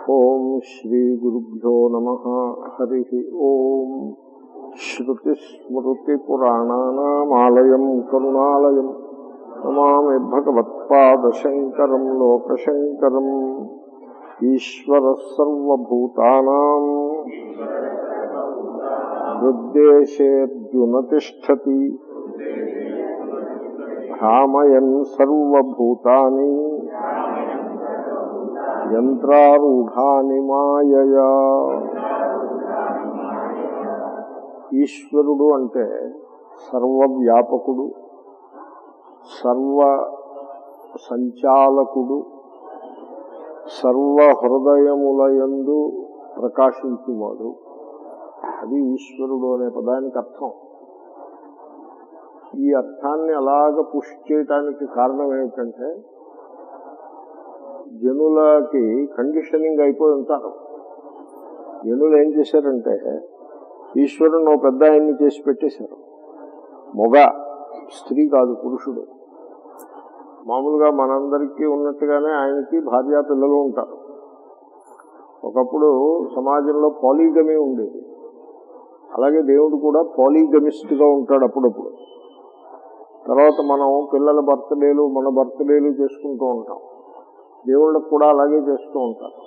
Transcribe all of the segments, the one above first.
ఓం శ్రీ గురుభ్యో నమ హరి ఓం శ్రుతిస్మృతిపురాణానామాలయం కరుణాలయం నమామి భగవత్పాదశంకరం లోకశంకరం ఈశ్వర సర్వభూతానాం హృద్దేశేర్జున తిష్టతి భ్రామయన్ సర్వభూతాని యంత్రారూఢాని మాయయా ఈశ్వరుడు అంటే సర్వవ్యాపకుడు సర్వ సంచాలకుడు సర్వ హృదయములయందు ప్రకాశించువాడు అది ఈశ్వరుడు అనే పదానికి అర్థం ఈ అర్థాన్ని అలాగ పుష్ చేయటానికి కారణం ఏమిటంటే జనులకి కండిషనింగ్ అయిపోయి ఉంటారు జనులు ఏం చేశారంటే ఈశ్వరుని ఒక పెద్ద ఆయన్ని చేసి పెట్టేశారు మొగ స్త్రీ కాదు పురుషుడు మామూలుగా మనందరికీ ఉన్నట్టుగానే ఆయనకి భార్యా పిల్లలు ఉంటారు ఒకప్పుడు సమాజంలో పాలీగమి ఉండేది అలాగే దేవుడు కూడా పాలీగమిస్ట్ గా ఉంటాడు అప్పుడప్పుడు తర్వాత మనం పిల్లల బర్త్డేలు మన బర్త్డేలు చేసుకుంటూ ఉంటాం దేవుళ్ళకు కూడా అలాగే చేస్తూ ఉంటారు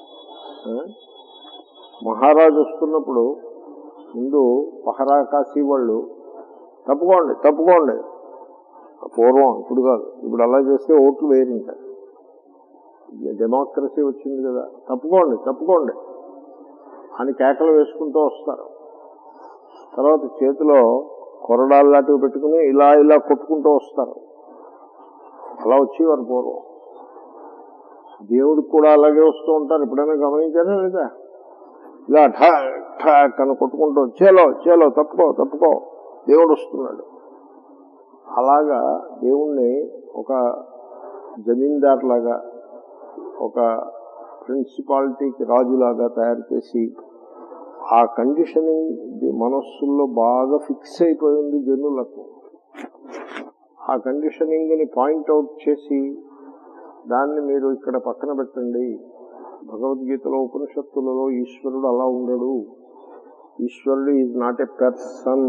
మహారాజు వస్తున్నప్పుడు ముందు పహరా కాశీ వాళ్ళు తప్పుకోండి తప్పుకోండి పూర్వం ఇప్పుడు కాదు ఇప్పుడు అలా చేస్తే ఓట్లు వేరింట డెమోక్రసీ వచ్చింది కదా తప్పుకోండి తప్పుకోండి అని కేకలు వేసుకుంటూ వస్తారు తర్వాత చేతిలో కొరడాలు లాంటివి పెట్టుకుని ఇలా ఇలా కొట్టుకుంటూ వస్తారు అలా వచ్చేవారు పూర్వం దేవుడికి కూడా అలాగే వస్తూ ఉంటారు ఎప్పుడైనా గమనించారా లేదా ఇలా ఠా ఠా కను కొట్టుకుంటూ చేలో చేలో తప్పుకో తప్పుకో దేవుడు వస్తున్నాడు అలాగా దేవుణ్ణి ఒక జమీందార్ లాగా ఒక ప్రిన్సిపాలిటీకి రాజులాగా తయారు చేసి ఆ కండిషనింగ్ మనస్సుల్లో బాగా ఫిక్స్ అయిపోయింది జనులకు ఆ కండిషనింగ్ ని పాయింట్అవుట్ చేసి దాన్ని మీరు ఇక్కడ పక్కన పెట్టండి భగవద్గీతలో ఉపనిషత్తులలో ఈశ్వరుడు అలా ఉండడు ఈశ్వరుడు is not a person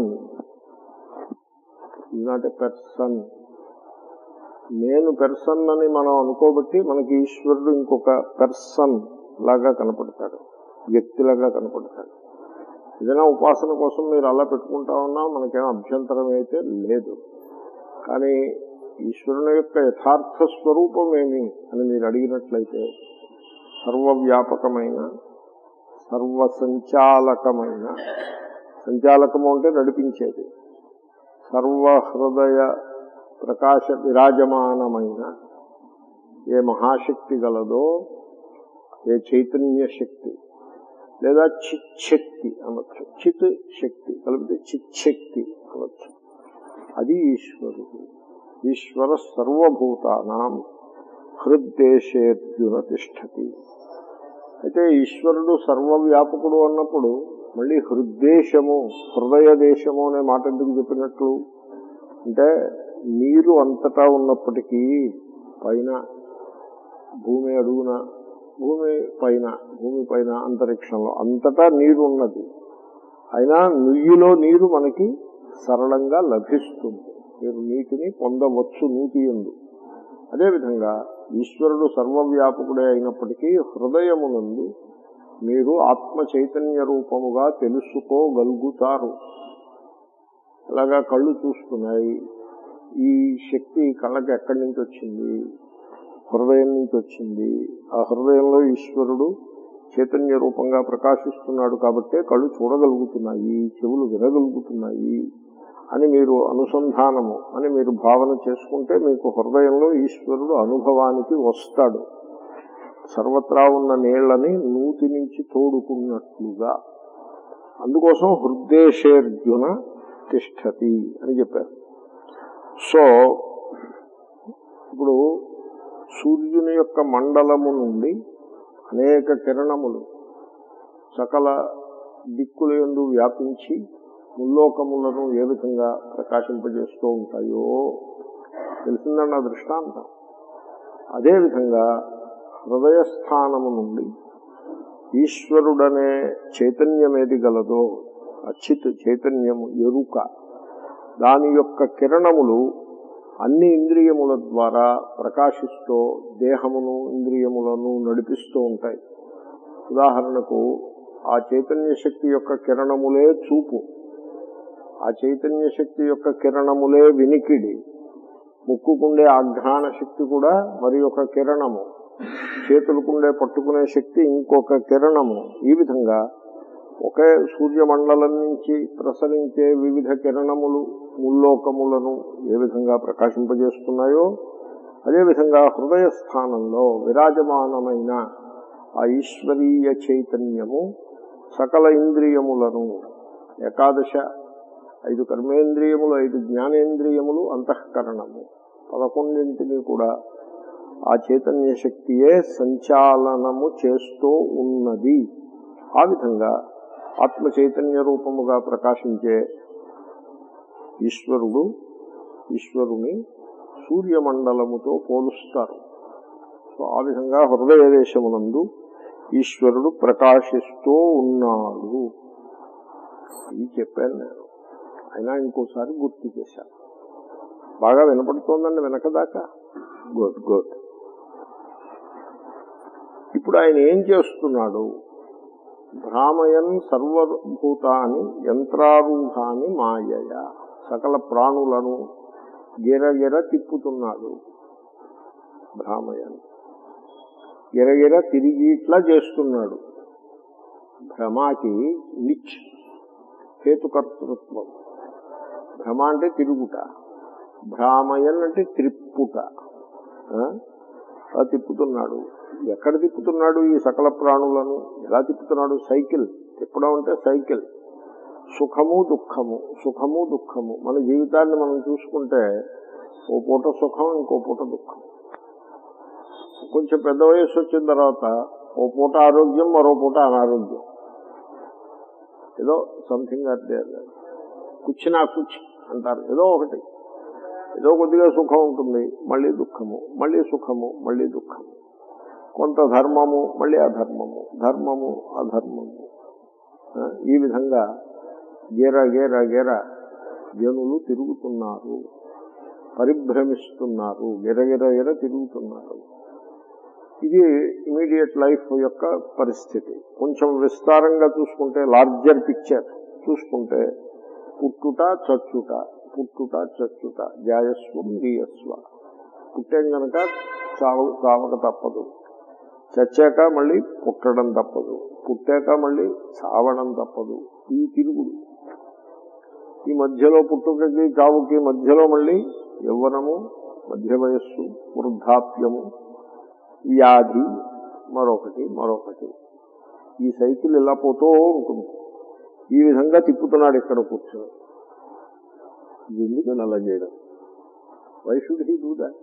is not a person నేను పెర్సన్ అని మనం అనుకోబట్టి మనకి ఈశ్వరుడు ఇంకొక పెర్సన్ లాగా కనపడతాడు వ్యక్తిలాగా కనపడతాడు ఏదైనా ఉపాసన కోసం మీరు అలా పెట్టుకుంటా ఉన్నా మనకేం అభ్యంతరం అయితే లేదు కానీ ఈశ్వరుని యొక్క యథార్థ స్వరూపం ఏమి అని మీరు అడిగినట్లయితే సర్వవ్యాపకమైన సర్వసంచాలకమైన సంచాలకము అంటే నడిపించేది సర్వహృదయ ప్రకాశ విరాజమానమైన ఏ మహాశక్తి గలదో ఏ చైతన్య శక్తి లేదా చిచ్చక్తి అనొచ్చు చిత్ శక్తి కలిపితే చిచ్చక్తి అనొచ్చు అది ఈశ్వరుడు ఈశ్వర సర్వభూతానాం హృద్దేశేర్జున తిష్టతి అయితే ఈశ్వరుడు సర్వవ్యాపకుడు అన్నప్పుడు మళ్ళీ హృద్దేశము హృదయ దేశము అనే మాట ఎందుకు చెప్పినట్లు అంటే నీరు అంతటా ఉన్నప్పటికీ పైన భూమి అడుగున భూమి పైన భూమి పైన అంతరిక్షంలో అంతటా నీరు ఉన్నది అయినా నుయ్యిలో నీరు మనకి సరళంగా లభిస్తుంది మీరు నీటిని పొందవచ్చు నూతి ఎందు అదేవిధంగా ఈశ్వరుడు సర్వవ్యాపకుడే అయినప్పటికీ హృదయమునందు మీరు ఆత్మ చైతన్య రూపముగా తెలుసుకోగలుగుతారు అలాగా కళ్ళు చూస్తున్నాయి ఈ శక్తి కళ్ళకి ఎక్కడి నుంచి వచ్చింది హృదయం నుంచి వచ్చింది ఆ హృదయంలో ఈశ్వరుడు చైతన్య రూపంగా ప్రకాశిస్తున్నాడు కాబట్టే కళ్ళు చూడగలుగుతున్నాయి చెవులు వినగలుగుతున్నాయి అని మీరు అనుసంధానము అని మీరు భావన చేసుకుంటే మీకు హృదయంలో ఈశ్వరుడు అనుభవానికి వస్తాడు సర్వత్రా ఉన్న నీళ్లని నూతి నుంచి తోడుకున్నట్లుగా అందుకోసం హృదయశేర్జున తిష్టతి అని చెప్పారు సో ఇప్పుడు సూర్యుని యొక్క మండలము నుండి అనేక కిరణములు సకల దిక్కుల ఎందు వ్యాపించి ముల్లోకములను ఏ విధంగా ప్రకాశింపజేస్తూ ఉంటాయో తెలిసిందన్న దృష్టాంతం అదేవిధంగా హృదయస్థానము నుండి ఈశ్వరుడనే చైతన్యం ఏది గలదో అచ్చిత్ చైతన్యము ఎరుక దాని యొక్క కిరణములు అన్ని ఇంద్రియముల ద్వారా ప్రకాశిస్తూ దేహమును ఇంద్రియములను నడిపిస్తూ ఉంటాయి ఉదాహరణకు ఆ చైతన్య శక్తి యొక్క కిరణములే చూపు ఆ చైతన్య శక్తి యొక్క కిరణములే వినికిడి ముక్కుకుండే ఆఘ్రాణ శక్తి కూడా మరి ఒక కిరణము చేతులకుండే పట్టుకునే శక్తి ఇంకొక కిరణము ఈ విధంగా ఒకే సూర్యమండలం నుంచి ప్రసరించే వివిధ కిరణములు ముల్లోకములను ఏ విధంగా ప్రకాశింపజేస్తున్నాయో అదేవిధంగా హృదయ స్థానంలో విరాజమానమైన ఆ ఈశ్వరీయ చైతన్యము సకల ఇంద్రియములను ఏకాదశ ఐదు కర్మేంద్రియములు ఐదు జ్ఞానేంద్రియములు అంతఃకరణము పదకొండింటిని కూడా ఆ చైతన్య శక్తియే సంచాలనము చేస్తూ ఉన్నది ఆ విధంగా ఆత్మ చైతన్య రూపముగా ప్రకాశించే ఈశ్వరుడు ఈశ్వరుని సూర్యమండలముతో పోలుస్తారు సో ఆ విధంగా హృదయ దేశమునందు ఈశ్వరుడు ప్రకాశిస్తూ ఉన్నాడు ఇది చెప్పాను నేను అయినా ఇంకోసారి గుర్తు చేశాను బాగా వినపడుతోందండి వెనకదాకా గుడ్ గుడ్ ఇప్పుడు ఆయన ఏం చేస్తున్నాడు భ్రామయన్ సర్వభూతాన్ని యంత్రారూఢాన్ని మాయయ సకల ప్రాణులను గిరగిర తిప్పుతున్నాడు భ్రామయన్ గిరగిర తిరిగి ఇట్లా చేస్తున్నాడు భ్రమాకి నిచ్ హేతుకర్తృత్వం భ్రమ అంటే తిరుగుట భ్రామయన్ అంటే త్రిప్పుట ఆ? అలా తిప్పుతున్నాడు ఎక్కడ తిప్పుతున్నాడు ఈ సకల ప్రాణులను ఎలా తిప్పుతున్నాడు సైకిల్ తిప్పడం అంటే సైకిల్ సుఖము దుఃఖము సుఖము దుఃఖము మన జీవితాన్ని మనం చూసుకుంటే ఓ పూట సుఖం ఇంకో పూట దుఃఖం కొంచెం పెద్ద వయసు వచ్చిన తర్వాత ఓ పూట ఆరోగ్యం మరో పూట అనారోగ్యం ఏదో సంథింగ్ అదే కుచ్చినా కుచ్చి అంటారు ఏదో ఒకటి ఏదో కొద్దిగా సుఖం ఉంటుంది మళ్ళీ దుఃఖము మళ్ళీ సుఖము మళ్ళీ దుఃఖము కొంత ధర్మము మళ్ళీ అధర్మము ధర్మము అధర్మము ఆ, ఈ విధంగా గేర గేర గేర జనులు తిరుగుతున్నారు పరిభ్రమిస్తున్నారు గిరగిర గిర తిరుగుతున్నారు ఇది ఇమీడియట్ లైఫ్ యొక్క పరిస్థితి కొంచెం విస్తారంగా చూసుకుంటే లార్జర్ పిక్చర్ చూసుకుంటే పుట్టుట చచ్చుట పుట్టుట చచ్చుట జాయస్వం రియస్వ పుట్టాం గనక చావు చావక తప్పదు చచ్చాక మళ్ళీ పుట్టడం తప్పదు పుట్టాక మళ్ళీ చావడం తప్పదు ఈ తిరుగుడు ఈ మధ్యలో పుట్టుకకి చావుకి మధ్యలో మళ్ళీ యవ్వనము మధ్య వయస్సు వృద్ధాప్యము వ్యాధి మరొకటి మరొకటి ఈ సైకిల్ ఇలా పోతూ ఉంటుంది ఈ విధంగా తిప్పుతున్నాడు ఇక్కడ కూర్చొని ఎందుకని అలా చేయడం why should he do that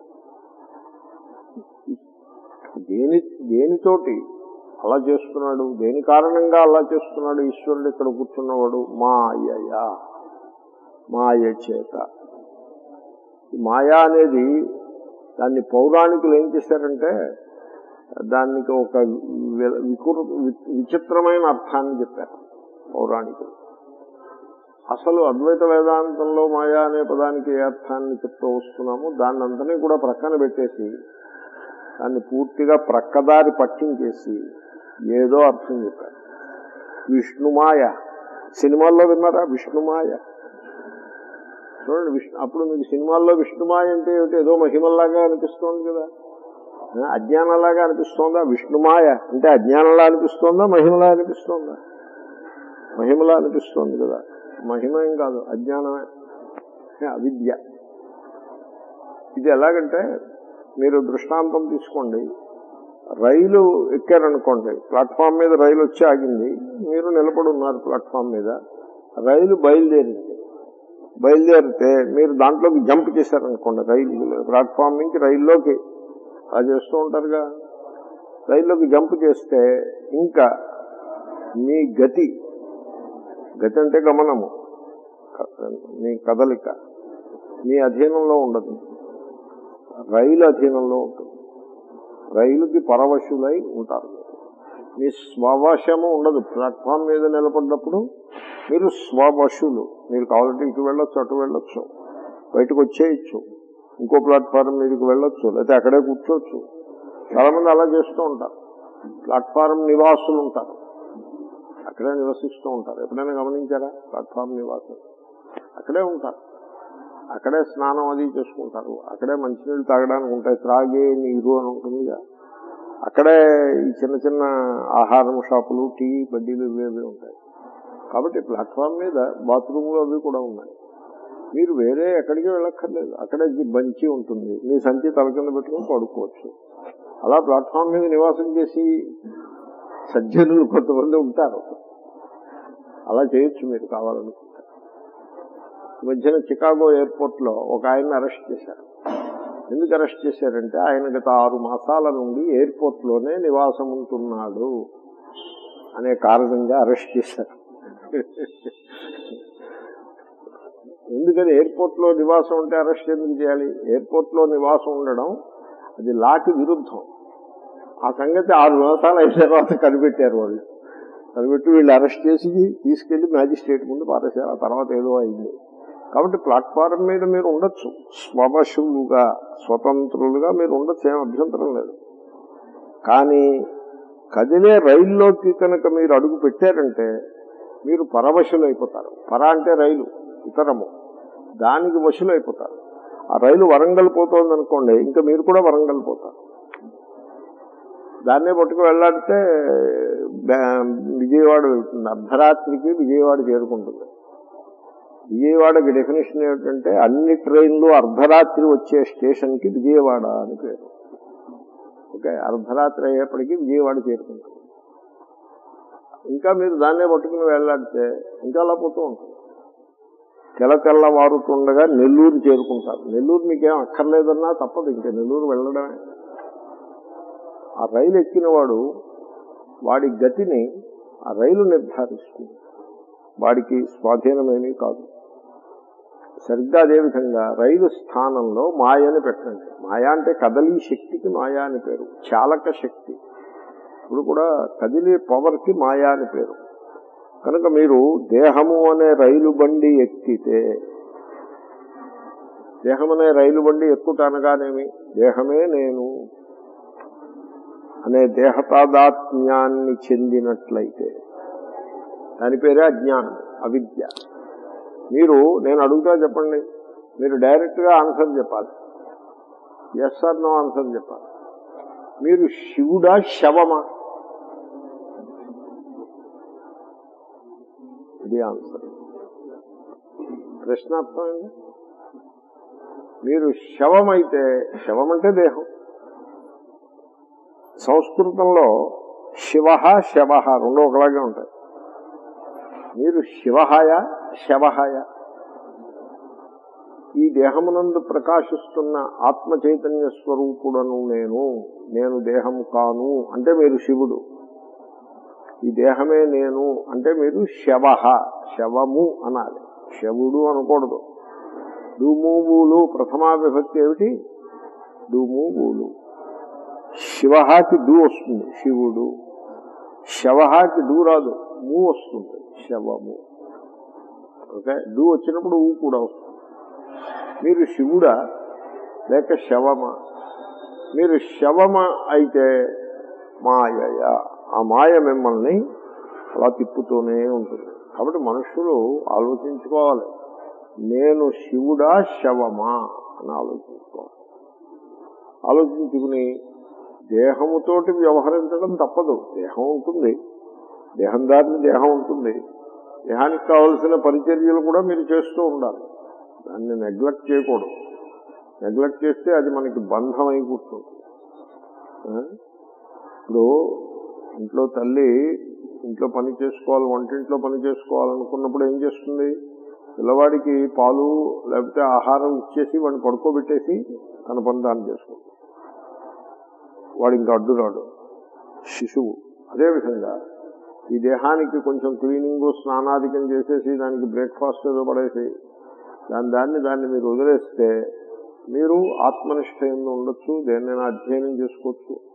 దేని దేనితోటి అలా చేస్తున్నాడు దేని కారణంగా అలా చేస్తున్నాడు ఈశ్వరుడు ఇక్కడ కూర్చున్నవాడు మాయయా మాయ చేత ఈ మాయా అనేది దాన్ని పౌరాణికులు ఏం చేశారంటే దానికి ఒక వి- వికృ వి- విచిత్రమైన అర్థాన్ని చెప్పారు పౌరాణికులు అసలు అద్వైత వేదాంతంలో మాయా అనే పదానికి ఏ అర్థాన్ని చెప్తూ వస్తున్నామో దాన్ని అంతనే కూడా ప్రక్కన పెట్టేసి దాన్ని పూర్తిగా ప్రక్కదారి పట్టించేసి ఏదో అర్థం చెప్పారు విష్ణుమాయ సినిమాల్లో విన్నారా విష్ణుమాయ చూడండి విష్ణు అప్పుడు మీకు సినిమాల్లో విష్ణుమాయ అంటే ఏమిటి ఏదో మహిమల్లాగా అనిపిస్తోంది కదా ఆ, అజ్ఞానంలాగా అనిపిస్తోందా విష్ణుమాయ అంటే అజ్ఞానంలా అనిపిస్తోందా మహిమలా అనిపిస్తోందా మహిమలా అనిపిస్తోంది కదా మహిమ ఏం కాదు అజ్ఞానమే ఏ, అవిద్య ఇది ఎలాగంటే మీరు దృష్టాంతం తీసుకోండి రైలు ఎక్కారనుకోండి ప్లాట్ఫామ్ మీద రైలు వచ్చి ఆగింది మీరు నిలబడి ఉన్నారు ప్లాట్ఫామ్ మీద రైలు బయలుదేరింది బయలుదేరితే మీరు దాంట్లోకి జంప్ చేశారనుకోండి రైలు ప్లాట్ఫామ్ నుంచి రైల్లోకి అలా చేస్తూ ఉంటారుగా రైల్లోకి జంప్ చేస్తే ఇంకా మీ గతి గతి అంటే గమనము క- మీ కదలిక మీ అధీనంలో ఉండదు రైలు అధీనంలో ఉంటుంది రైలుకి పరవశులై ఉంటారు మీ స్వవశము ఉండదు ప్లాట్ఫామ్ మీద నిలబడినప్పుడు మీరు స్వవశులు మీరు కావాలంటే ఇటు వెళ్ళొచ్చు అటు వెళ్ళొచ్చు బయటకు వచ్చేయచ్చు ఇంకో ప్లాట్ఫారం మీదకి వెళ్ళొచ్చు లేకపోతే అక్కడే కూర్చోవచ్చు చాలా మంది అలా చేస్తూ ఉంటారు ప్లాట్ఫారం నివాసులు ఉంటారు అక్కడే నివసిస్తూ ఉంటారు ఎప్పుడైనా గమనించారా ప్లాట్ఫామ్ నివాసులు అక్కడే ఉంటారు అక్కడే స్నానం అది చేసుకుంటారు అక్కడే మంచినీళ్ళు తాగడానికి ఉంటాయి త్రాగే నీరు అని ఉంటుందిగా అక్కడే ఈ చిన్న చిన్న ఆహారం షాపులు టీ బడ్డీలు ఇవేవి ఉంటాయి కాబట్టి ప్లాట్ఫామ్ మీద బాత్రూములు అవి కూడా ఉన్నాయి మీరు వేరే ఎక్కడికి వెళ్ళక్కర్లేదు అక్కడే బంచి ఉంటుంది మీ సంచి తల కింద పెట్టుకుని పడుకోవచ్చు అలా ప్లాట్ఫామ్ మీద నివాసం చేసి సజ్జనులు కొంతమంది ఉంటారు అలా చేయొచ్చు మీరు కావాలనుకుంటే ఈ మధ్యన చికాగో ఎయిర్పోర్ట్ లో ఒక ఆయన అరెస్ట్ చేశారు ఎందుకు అరెస్ట్ చేశారంటే ఆయన గత ఆరు మాసాల నుండి ఎయిర్పోర్ట్ లోనే నివాసం ఉంటున్నాడు అనే కారణంగా అరెస్ట్ చేశారు ఎందుకని ఎయిర్పోర్ట్ లో నివాసం ఉంటే అరెస్ట్ ఎందుకు చేయాలి ఎయిర్పోర్ట్ లో నివాసం ఉండడం అది లాకి విరుద్ధం ఆ సంగతి ఆరు మాసాలు అయిన తర్వాత కనిపెట్టారు వాళ్ళు కనిపెట్టి వీళ్ళు అరెస్ట్ చేసి తీసుకెళ్లి మ్యాజిస్ట్రేట్ ముందు పారేశారు ఆ తర్వాత ఏదో అయింది కాబట్టి ప్లాట్ఫారం మీద మీరు ఉండొచ్చు స్వవశులుగా స్వతంత్రులుగా మీరు ఉండొచ్చు ఏం అభ్యంతరం లేదు కానీ కదిలే రైల్లోకి కనుక మీరు అడుగు పెట్టారంటే మీరు పరవశులు అయిపోతారు పర అంటే రైలు ఇతరము దానికి వశులు అయిపోతారు ఆ రైలు వరంగల్ పోతోంది అనుకోండి ఇంకా మీరు కూడా వరంగల్ పోతారు దాన్నే పట్టుకు వెళ్ళాడితే బ్యా- విజయవాడ వెళ్తుంది అర్ధరాత్రికి విజయవాడ చేరుకుంటుంది విజయవాడకి డెఫినేషన్ ఏమిటంటే అన్ని ట్రైన్లు అర్ధరాత్రి వచ్చే స్టేషన్ కి విజయవాడ అని పేరు ఓకే అర్ధరాత్రి అయ్యేప్పటికీ విజయవాడ చేరుకుంటుంది ఇంకా మీరు దాన్నే పట్టుకుని వెళ్ళాడితే ఇంకా అలా పోతూ ఉంటుంది తెల్ల తెల్లవారుతుండగా నెల్లూరు చేరుకుంటారు నెల్లూరు మీకేం అక్కర్లేదన్నా తప్పదు ఇంకా నెల్లూరు వెళ్ళడమే ఆ రైలు ఎక్కిన వాడు వాడి గతిని ఆ రైలు నిర్ధారిస్తుంది వాడికి స్వాధీనమేమీ కాదు సరిగ్గా అదేవిధంగా రైలు స్థానంలో మాయని పెట్టండి మాయా అంటే కదలీ శక్తికి మాయా అని పేరు చాలక శక్తి ఇప్పుడు కూడా కదిలే పవర్కి మాయా అని పేరు కనుక మీరు దేహము అనే రైలు బండి ఎక్కితే దేహం అనే రైలు బండి ఎక్కుట అనగానేమి దేహమే నేను అనే దేహతాదాత్మ్యాన్ని చెందినట్లయితే దాని పేరే అజ్ఞానం అవిద్య మీరు నేను అడుగుతా చెప్పండి మీరు డైరెక్ట్ గా ఆన్సర్ చెప్పాలి ఎస్ ఆర్ నో ఆన్సర్ చెప్పాలి మీరు శివుడా శవమా ఇది ఆన్సర్ ప్రశ్న అర్థమైంది మీరు శవమైతే శవం అంటే దేహం సంస్కృతంలో శివ శవ రెండు ఒకలాగే ఉంటాయి మీరు శివహాయ శవహాయ ఈ దేహమునందు ప్రకాశిస్తున్న ఆత్మ చైతన్య స్వరూపుడను నేను నేను దేహము కాను అంటే మీరు శివుడు ఈ దేహమే నేను అంటే మీరు శవ శవము అనాలి శవుడు అనకూడదు డూమూవులు ప్రథమా విభక్తి ఏమిటి డూమూవులు శివహాకి డూ వస్తుంది శివుడు శవహాకి డూ రాదు మూ వస్తుంది శవము ఓకే డూ వచ్చినప్పుడు ఊ కూడా వస్తుంది మీరు శివుడా లేక శవమా మీరు శవమ అయితే మాయయ ఆ మాయ మిమ్మల్ని అలా తిప్పుతూనే ఉంటుంది కాబట్టి మనుషులు ఆలోచించుకోవాలి నేను శివుడా శవమా అని ఆలోచించుకోవాలి ఆలోచించుకుని దేహముతోటి వ్యవహరించడం తప్పదు దేహం ఉంటుంది దేహం దారిని దేహం ఉంటుంది దేహానికి కావలసిన పరిచర్యలు కూడా మీరు చేస్తూ ఉండాలి దాన్ని నెగ్లెక్ట్ చేయకూడదు నెగ్లెక్ట్ చేస్తే అది మనకి బంధం అయి కూర్చుంటుంది ఆ? ఇప్పుడు ఇంట్లో తల్లి ఇంట్లో పని చేసుకోవాలి వంటింట్లో పని చేసుకోవాలనుకున్నప్పుడు ఏం చేస్తుంది పిల్లవాడికి పాలు లేకపోతే ఆహారం ఇచ్చేసి వాడిని పడుకోబెట్టేసి తన పని దాన్ని చేసుకుంటుంది వాడు ఇంకా అడ్డు రాడు శిశువు అదేవిధంగా ఈ దేహానికి కొంచెం క్లీనింగ్ స్నానాధికం చేసేసి దానికి బ్రేక్ఫాస్ట్ ఏదో పడేసి దాని దాన్ని దాన్ని మీరు వదిలేస్తే మీరు ఆత్మనిష్ట ఎందు ఉండొచ్చు దేన్నైనా అధ్యయనం చేసుకోవచ్చు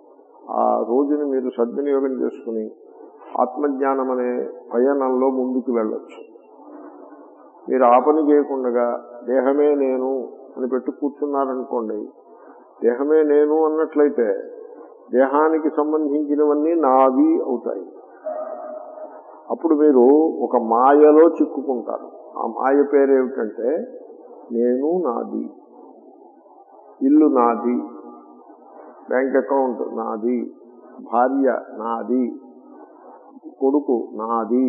ఆ రోజుని మీరు సద్వినియోగం చేసుకుని ఆత్మజ్ఞానం అనే పయనంలో ముందుకు వెళ్ళొచ్చు మీరు ఆ పని చేయకుండా దేహమే నేను అని పెట్టు కూర్చున్నారనుకోండి దేహమే నేను అన్నట్లయితే దేహానికి సంబంధించినవన్నీ నావి అవుతాయి అప్పుడు మీరు ఒక మాయలో చిక్కుకుంటారు ఆ మాయ పేరేమిటంటే నేను నాది ఇల్లు నాది బ్యాంక్ అకౌంట్ నాది భార్య నాది కొడుకు నాది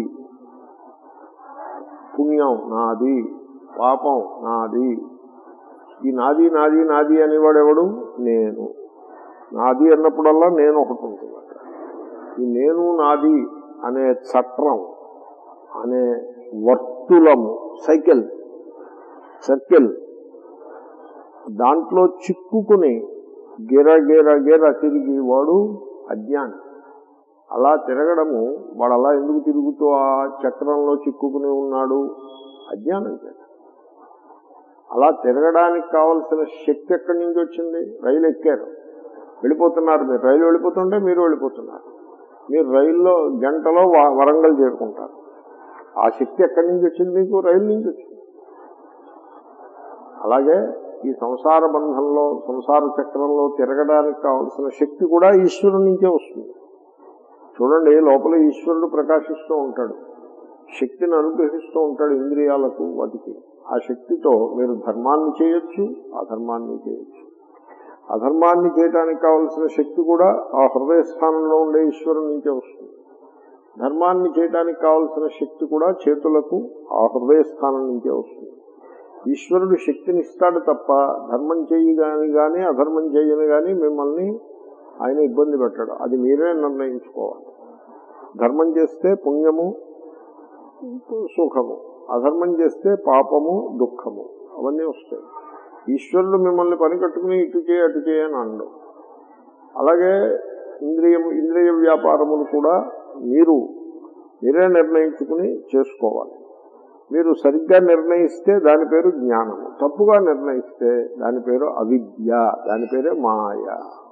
పుణ్యం నాది పాపం నాది ఈ నాది నాది నాది అనేవాడు ఎవడు నేను నాది అన్నప్పుడల్లా నేను ఒకటి ఉంటుంది అక్కడ. ఈ నేను నాది అనే చట్రం అనే వర్తులము సైకిల్ సర్కిల్ దాంట్లో చిక్కుకుని గిర గిర గిర తిరిగి వాడు అజ్ఞాని అలా తిరగడము వాడు అలా ఎందుకు తిరుగుతూ ఆ చక్రంలో చిక్కుకుని ఉన్నాడు అజ్ఞానం చేత అలా తిరగడానికి కావలసిన శక్తి ఎక్కడి నుంచి వచ్చింది రైలు ఎక్కారు వెళ్ళిపోతున్నారు మీరు రైలు వెళ్ళిపోతుంటే మీరు వెళ్ళిపోతున్నారు మీరు రైల్లో గంటలో వ- వరంగల్ చేరుకుంటారు ఆ శక్తి ఎక్కడి నుంచి వచ్చింది మీకు రైలు నుంచి వచ్చింది అలాగే ఈ సంసార బంధంలో సంసార చక్రంలో తిరగడానికి కావలసిన శక్తి కూడా ఈశ్వరుడి నుంచే వస్తుంది చూడండి లోపల ఈశ్వరుడు ప్రకాశిస్తూ ఉంటాడు శక్తిని అనుగ్రహిస్తూ ఉంటాడు ఇంద్రియాలకు వాటికి ఆ శక్తితో మీరు ధర్మాన్ని చేయొచ్చు అధర్మాన్ని చేయొచ్చు అధర్మాన్ని చేయడానికి కావలసిన శక్తి కూడా ఆ హృదయ స్థానంలో ఉండే ఈశ్వరుడి నుంచే వస్తుంది ధర్మాన్ని చేయడానికి కావలసిన శక్తి కూడా చేతులకు ఆ హృదయ స్థానం నుంచే వస్తుంది ఈశ్వరుడు శక్తిని ఇస్తాడు తప్ప ధర్మం చేయి గాని గాని అధర్మం చేయని గాని మిమ్మల్ని ఆయన ఇబ్బంది పెట్టాడు అది మీరే నిర్ణయించుకోవాలి ధర్మం చేస్తే పుణ్యము సుఖము అధర్మం చేస్తే పాపము దుఃఖము అవన్నీ వస్తాయి ఈశ్వరుడు మిమ్మల్ని పని కట్టుకుని ఇటు చేయి అటు చేయి అని అనడు అలాగే ఇంద్రియము ఇంద్రియ వ్యాపారములు కూడా మీరు మీరే నిర్ణయించుకుని చేసుకోవాలి మీరు సరిగ్గా నిర్ణయిస్తే దాని పేరు జ్ఞానము తప్పుగా నిర్ణయిస్తే దాని పేరు అవిద్య దాని పేరే మాయ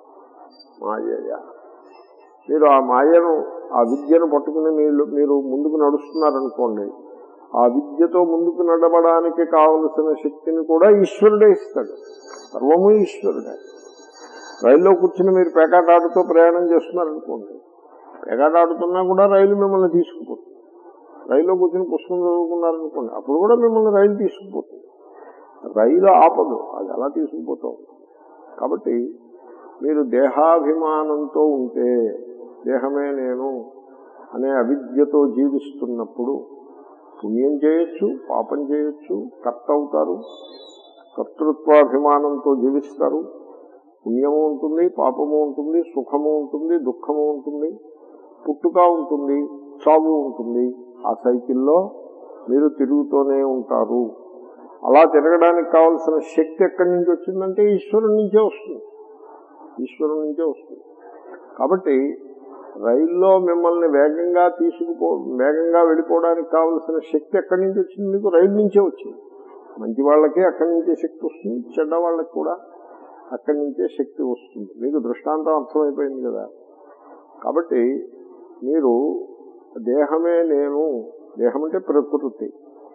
మాయయ మీరు ఆ మాయను ఆ విద్యను పట్టుకుని మీరు మీరు ముందుకు నడుస్తున్నారనుకోండి ఆ విద్యతో ముందుకు నడవడానికి కావలసిన శక్తిని కూడా ఈశ్వరుడే ఇస్తాడు సర్వము ఈశ్వరుడే రైల్లో కూర్చుని మీరు పేకాటాడుతూ ప్రయాణం చేస్తున్నారనుకోండి పేకాటాడుతున్నా కూడా రైలు మిమ్మల్ని తీసుకుపోతుంది రైల్లో కూర్చుని పుస్తకం చదువుకున్నారనుకోండి అప్పుడు కూడా మిమ్మల్ని రైలు తీసుకుపోతుంది రైలు ఆపదు అది అలా తీసుకుపోతూ ఉంటుంది కాబట్టి మీరు దేహాభిమానంతో ఉంటే దేహమే నేను అనే అవిద్యతో జీవిస్తున్నప్పుడు పుణ్యం చేయొచ్చు పాపం చేయొచ్చు కర్త అవుతారు కర్తృత్వాభిమానంతో జీవిస్తారు పుణ్యము ఉంటుంది పాపము ఉంటుంది సుఖము ఉంటుంది దుఃఖము ఉంటుంది పుట్టుక ఉంటుంది చావు ఉంటుంది ఆ సైకిల్లో మీరు తిరుగుతూనే ఉంటారు అలా తిరగడానికి కావలసిన శక్తి ఎక్కడి నుంచి వచ్చిందంటే ఈశ్వరుడి నుంచే వస్తుంది ఈశ్వరుడి నుంచే వస్తుంది కాబట్టి రైల్లో మిమ్మల్ని వేగంగా తీసుకుపో వేగంగా వెళ్ళిపోవడానికి కావలసిన శక్తి ఎక్కడి నుంచి వచ్చింది మీకు రైలు నుంచే వచ్చింది మంచి వాళ్ళకి అక్కడి నుంచే శక్తి వస్తుంది చెడ్డ వాళ్ళకి కూడా అక్కడి నుంచే శక్తి వస్తుంది మీకు దృష్టాంతం అర్థమైపోయింది కదా కాబట్టి మీరు దేహమే నేను దేహం అంటే ప్రకృతి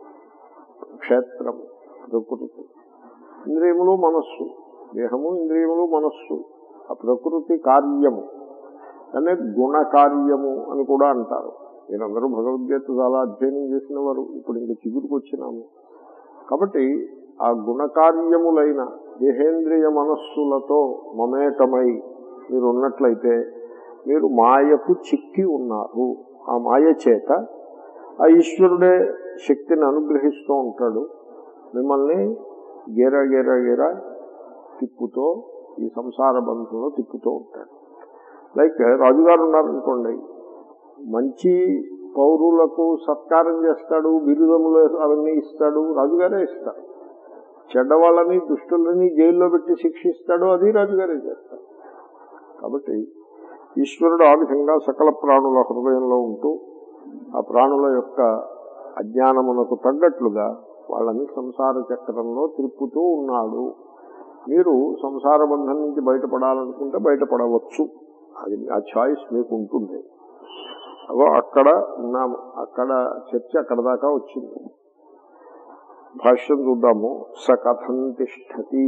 క్షేత్రము ప్రకృతి ఇంద్రియములు మనస్సు దేహము ఇంద్రియములు మనస్సు ఆ ప్రకృతి కార్యము అనే గుణ కార్యము అని కూడా అంటారు మీరందరూ భగవద్గీత చాలా అధ్యయనం చేసిన వారు ఇప్పుడు ఇంకా చిగురుకు వచ్చినాము కాబట్టి ఆ గుణకార్యములైన దేహేంద్రియ మనస్సులతో మమేకమై మీరు ఉన్నట్లయితే మీరు మాయకు చిక్కి ఉన్నారు ఆ మాయ చేత ఆ ఈశ్వరుడే శక్తిని అనుగ్రహిస్తూ ఉంటాడు మిమ్మల్ని గేర గేర గేర తిప్పుతో ఈ సంసార బంధంలో తిప్పుతూ ఉంటాడు లైక్ రాజుగారు ఉన్నారనుకోండి మంచి పౌరులకు సత్కారం చేస్తాడు బిరుదములు అవన్నీ ఇస్తాడు రాజుగారే ఇస్తాడు చెడ్డవాళ్ళని దుష్టులని జైల్లో పెట్టి శిక్షిస్తాడు అది రాజుగారే చేస్తాడు కాబట్టి ఈశ్వరుడు ఆ విధంగా సకల ప్రాణుల హృదయంలో ఉంటూ ఆ ప్రాణుల యొక్క అజ్ఞానమునకు తగ్గట్లుగా వాళ్ళని సంసార చక్రంలో తిప్పుతూ ఉన్నాడు మీరు సంసార బంధం నుంచి బయటపడాలనుకుంటే బయటపడవచ్చు అది ఆ చాయిస్ మీకు ఉంటుంది అగో అక్కడ ఉన్నాము అక్కడ చర్చ అక్కడ దాకా వచ్చింది భాష్యం చూద్దాము స కథం తిష్టతి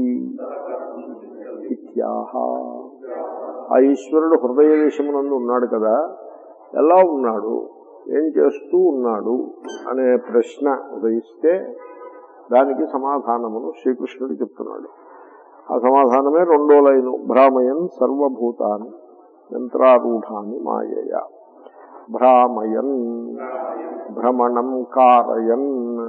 ఇత్యాహ ఆ ఈశ్వరుడు హృదయ దేశమునందు ఉన్నాడు కదా ఎలా ఉన్నాడు ఏం చేస్తూ ఉన్నాడు అనే ప్రశ్న ఉదయిస్తే దానికి సమాధానమును శ్రీకృష్ణుడు చెప్తున్నాడు ఆ సమాధానమే రెండో లైను భ్రామయన్ సర్వభూతాన్ని యంత్రారూఢాన్ని మాయయ భ్రామయన్ భ్రమణం కారయన్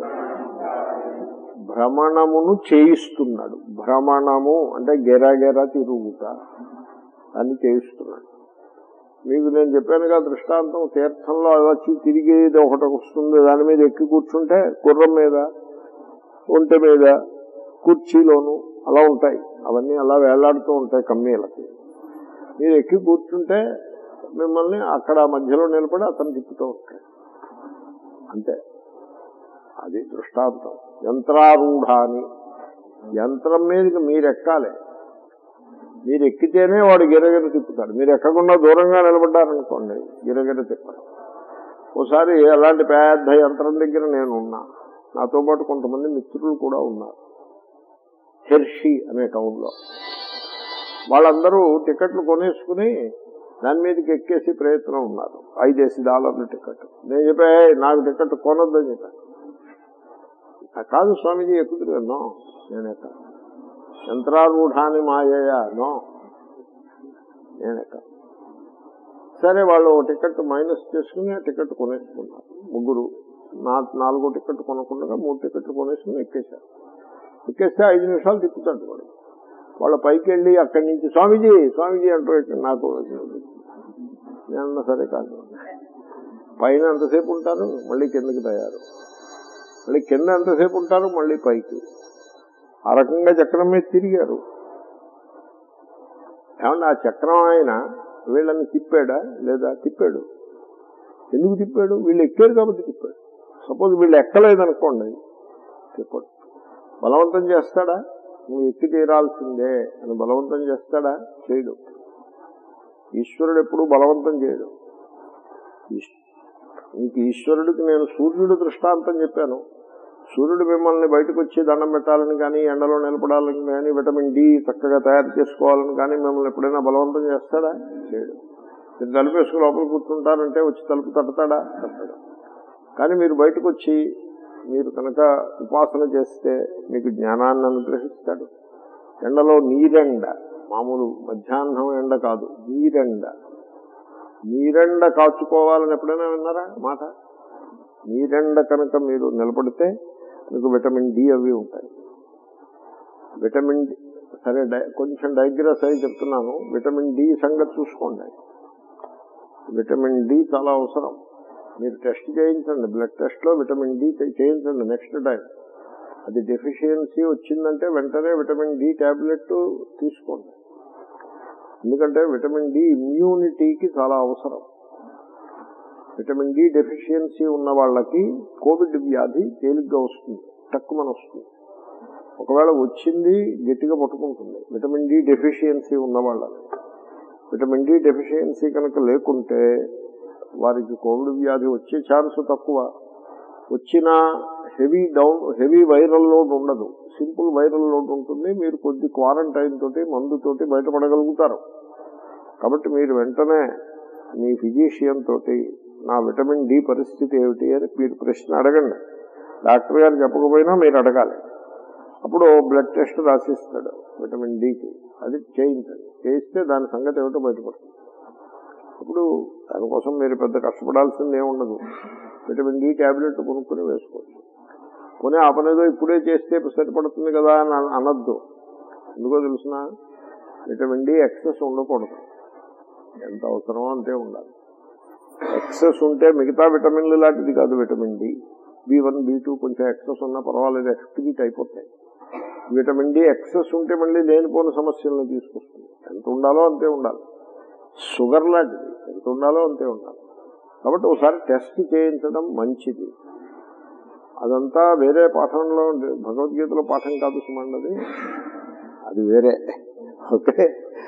భ్రమణమును చేయిస్తున్నాడు భ్రమణము అంటే గెరగెర తిరుగుట అని చేయిస్తున్నాడు మీకు నేను చెప్పానుగా దృష్టాంతం తీర్థంలో వచ్చి తిరిగేది ఒకటి వస్తుంది దాని మీద ఎక్కి కూర్చుంటే గుర్రం మీద ఒంటె మీద కుర్చీలోను అలా ఉంటాయి అవన్నీ అలా వేలాడుతూ ఉంటాయి కమ్మీలకి మీరు ఎక్కి కూర్చుంటే మిమ్మల్ని అక్కడ మధ్యలో నిలబడి అతను తిప్పుతూ ఉంటాడు అంతే అది దృష్టాంతం యంత్రారూఢాని యంత్రం మీదకి మీరు ఎక్కాలి మీరు ఎక్కితేనే వాడు గిరగిర తిప్పుతాడు మీరు ఎక్కకుండా దూరంగా నిలబడ్డారనుకోండి గిరగిర తిప్పడం ఓసారి అలాంటి పెద్ద యంత్రం దగ్గర నేను ఉన్నా నాతో పాటు కొంతమంది మిత్రులు కూడా ఉన్నారు హెర్షి అనే టౌన్లో వాళ్ళందరూ టికెట్లు కొనేసుకుని దాని మీదకి ఎక్కేసి ప్రయత్నం ఉన్నారు ఐదేసి డాలర్ల టికెట్ నేను చెప్పా "ఏయ్, నాకు టికెట్ కొనొద్దని చెప్పాను "ఆ, కాదు స్వామీజీ ఎక్కుతురు నో నేను ఎక్క యంత్రారూఢాన్ని మాయయా నో నేను ఎక్క సరే వాళ్ళు ఓ టికెట్ మైనస్ చేసుకుని ఆ టికెట్ కొనేసుకున్నారు ముగ్గురు నా నాలుగో టికెట్ కొనకుండా మూడు టికెట్లు కొనేసుకుని ఎక్కేశారు ఎక్కేస్తే ఐదు నిమిషాలు తిప్పుతాడు వాడు వాళ్ళ పైకి వెళ్ళి అక్కడి నుంచి స్వామీజీ స్వామీజీ అంటూ ఇక్కడ నాకు నేను సరే కాదు పైన ఎంతసేపు ఉంటారు మళ్ళీ కిందకి తయారు మళ్ళీ కింద ఎంతసేపు ఉంటారు మళ్ళీ పైకి ఆ రకంగా చక్రం మీద తిరిగారు ఏమన్నా ఆ చక్రం ఆయన వీళ్ళని తిప్పాడా లేదా తిప్పాడు ఎందుకు తిప్పాడు వీళ్ళు ఎక్కారు కాబట్టి తిప్పాడు సపోజ్ వీళ్ళు ఎక్కలేదనుకోండి తిప్పాడు బలవంతం చేస్తాడా నువ్వు ఎక్కి తీరాల్సిందే అని బలవంతం చేస్తాడా చేయడు ఈశ్వరుడు ఎప్పుడు బలవంతం చేయడు ఈశ్- నీకు ఈశ్వరుడికి నేను సూర్యుడు దృష్టాంతం చెప్పాను సూర్యుడు మిమ్మల్ని బయటకు వచ్చి దండం పెట్టాలని కానీ ఎండలో నిలబడాలని కానీ విటమిన్ డి చక్కగా తయారు చేసుకోవాలని కానీ మిమ్మల్ని ఎప్పుడైనా బలవంతం చేస్తాడా చేయడు మీరు తలుపు వేసుకుని లోపల కూర్చుంటారంటే వచ్చి తలుపు తడతాడా తట్టడు కానీ మీరు బయటకు వచ్చి మీరు కనుక ఉపాసన చేస్తే మీకు జ్ఞానాన్ని అనుగ్రహిస్తాడు ఎండలో నీరెండ మామూలు మధ్యాహ్నం ఎండ కాదు నీరెండ నీరెండ కాచుకోవాలని ఎప్పుడైనా విన్నారా మాట నీరెండ కనుక మీరు నిలబడితే మీకు విటమిన్ డి అవి ఉంటాయి విటమిన్ డి సరే డై- కొంచెం డైగ్రెస్ అయి చెప్తున్నాను విటమిన్ డి సంగతి చూసుకోండి విటమిన్ డి చాలా అవసరం మీరు టెస్ట్ చేయించండి బ్లడ్ టెస్ట్ లో విటమిన్ డి చేయించండి నెక్స్ట్ టైం అది డెఫిషియన్సీ వచ్చిందంటే వెంటనే విటమిన్ డి టాబ్లెట్ తీసుకోండి ఎందుకంటే విటమిన్ డి ఇమ్యూనిటీకి చాలా అవసరం విటమిన్ డి డెఫిషియన్సీ ఉన్న వాళ్ళకి కోవిడ్ వ్యాధి తేలిగ్గా వస్తుంది తక్కువ వస్తుంది ఒకవేళ వచ్చింది గట్టిగా పట్టుకుంటుంది విటమిన్ డి డెఫిషియన్సీ ఉన్న వాళ్ళని విటమిన్ డి డెఫిషియన్సీ కనుక లేకుంటే వారికి కోవిడ్ వ్యాధి వచ్చే ఛాన్స్ తక్కువ వచ్చిన heavy down heavy viral load ఉండదు సింపుల్ వైరల్ లోడ్ ఉంటుంది మీరు కొద్ది క్వారంటైన్ తోటి మందుతోటి బయటపడగలుగుతారు కాబట్టి మీరు వెంటనే మీ ఫిజిషియన్ తోటి నా విటమిన్ డి పరిస్థితి ఏమిటి అని మీరు ప్రశ్న అడగండి డాక్టర్ గారు చెప్పకపోయినా మీరు అడగాలి అప్పుడు బ్లడ్ టెస్ట్ రాసిస్తాడు విటమిన్ డికి అది చేయించండి చేయిస్తే దాని సంగతి ఏమిటో బయటపడుతుంది అప్పుడు దానికోసం మీరు పెద్ద కష్టపడాల్సింది ఏముండదు విటమిన్ డి టాబ్లెట్ కొనుక్కుని వేసుకోవచ్చు కొని ఆ పనేదో ఇప్పుడే చేస్తే సరిపడుతుంది కదా అని అన- అనొద్దు ఎందుకో తెలుసిన విటమిన్ డి ఎక్సెస్ ఉండకూడదు ఎంత అవసరమో అంతే ఉండాలి ఎక్సెస్ ఉంటే మిగతా విటమిన్లు లాంటిది కాదు vitamin D B one B two కొంచెం ఎక్సెస్ ఉన్నా పర్వాలేదు ఎక్స్క్రీట్ అయిపోతాయి విటమిన్ డి ఎక్సెస్ ఉంటే మళ్ళీ లేనిపోని సమస్యలను తీసుకొస్తుంది ఎంత ఉండాలో అంతే ఉండాలి షుగర్ లాంటిది ఎంత ఉండాలో అంతే ఉండాలి కాబట్టి ఒకసారి టెస్ట్ చేయించడం మంచిది అదంతా వేరే పాఠంలో ఉంది. భగవద్గీతలో పాఠం కాదు సుమండది అది వేరే ఓకే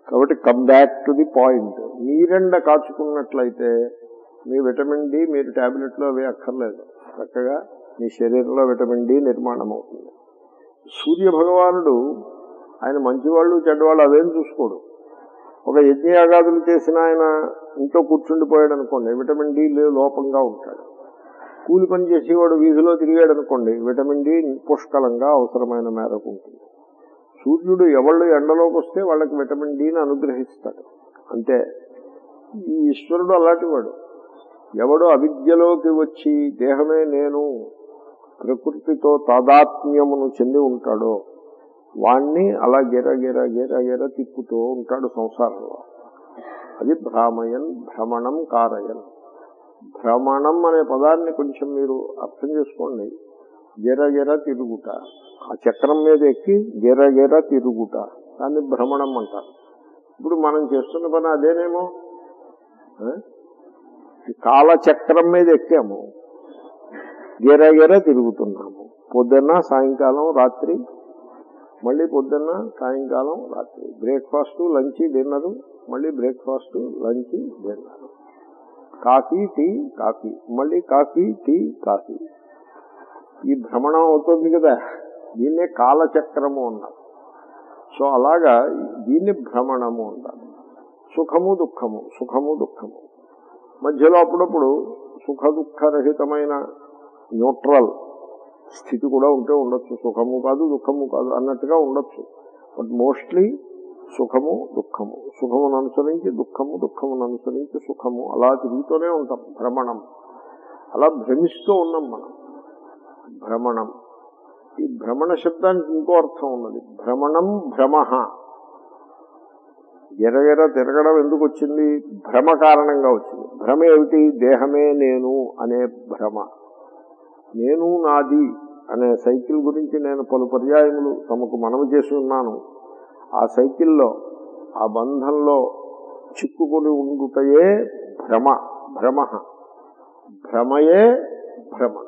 కాబట్టి come back to the point నీరెండ కాచుకున్నట్లయితే మీ విటమిన్ డి మీరు టాబ్లెట్లో అవి అక్కర్లేదు చక్కగా మీ శరీరంలో విటమిన్ డి నిర్మాణం అవుతుంది సూర్య భగవానుడు ఆయన మంచివాళ్ళు చెడ్డవాళ్ళు అవేం చూసుకోడు ఒక యజ్ఞయాగాదులు చేసిన ఆయన ఇంట్లో కూర్చుండిపోయాడు అనుకోండి విటమిన్ డి లోపంగా ఉంటాడు కూలి పని చేసేవాడు వీధిలో తిరిగాడు అనుకోండి విటమిన్ డి పుష్కలంగా అవసరమైన మేరకు ఉంటుంది సూర్యుడు ఎవళ్ళు ఎండలోకి వస్తే వాళ్ళకి విటమిన్ డిని అనుగ్రహిస్తాడు అంతే ఈ ఈశ్వరుడు అలాంటి వాడు ఎవడు అవిద్యలోకి వచ్చి దేహమే నేను ప్రకృతితో తాదాత్మ్యమును చెంది ఉంటాడో వాణ్ణి అలా గిర గిర గిర గిర తిప్పుతూ ఉంటాడు సంసారంలో అది భ్రామయన్ భ్రమణం కారయన్ భ్రమణం అనే పదాన్ని కొంచెం మీరు అర్థం చేసుకోండి గిరగిర తిరుగుట ఆ చక్రం మీద ఎక్కి గిరగిర తిరుగుట దాన్ని భ్రమణం అంటారు ఇప్పుడు మనం చేస్తున్న పని అదేనేమో ఆ? ఈ కాలచక్రం మీద ఎక్కాము గిరగిర తిరుగుతున్నాము పొద్దున్న సాయంకాలం రాత్రి మళ్ళీ పొద్దున్న సాయంకాలం రాత్రి బ్రేక్ఫాస్ట్ లంచ్ డిన్నరు మళ్ళీ breakfast lunch dinner coffee tea coffee మళ్ళీ కాఫీ టీ కాఫీ ఈ భ్రమణం అవుతుంది కదా దీన్నే కాలచక్రము అన్నారు సో అలాగా దీన్ని భ్రమణము అంటారు సుఖము దుఃఖము సుఖము దుఃఖము మధ్యలో అప్పుడప్పుడు సుఖ దుఃఖరహితమైన న్యూట్రల్ స్థితి కూడా ఉంటే ఉండొచ్చు సుఖము కాదు దుఃఖము కాదు అన్నట్టుగా ఉండొచ్చు బట్ మోస్ట్లీ సుఖము దుఃఖము సుఖమును అనుసరించి దుఃఖము దుఃఖమును అనుసరించి సుఖము అలా తిరుగుతూనే ఉంటాం భ్రమణం అలా భ్రమిస్తూ ఉన్నాం మనం భ్రమణం ఈ భ్రమణ శబ్దానికి ఇంకో అర్థం ఉన్నది భ్రమణం భ్రమ ఎరగెర తిరగడం ఎందుకు వచ్చింది భ్రమ కారణంగా వచ్చింది భ్రమ ఏమిటి దేహమే నేను అనే భ్రమ నేను నాది అనే సైకిల్ గురించి నేను పలు పర్యాయములు తమకు మనవి చేసి ఉన్నాను ఆ సైకిల్లో ఆ బంధంలో చిక్కుకొని ఉండుటయే భ్రమ భ్రమ భ్రమయే భ్రమణం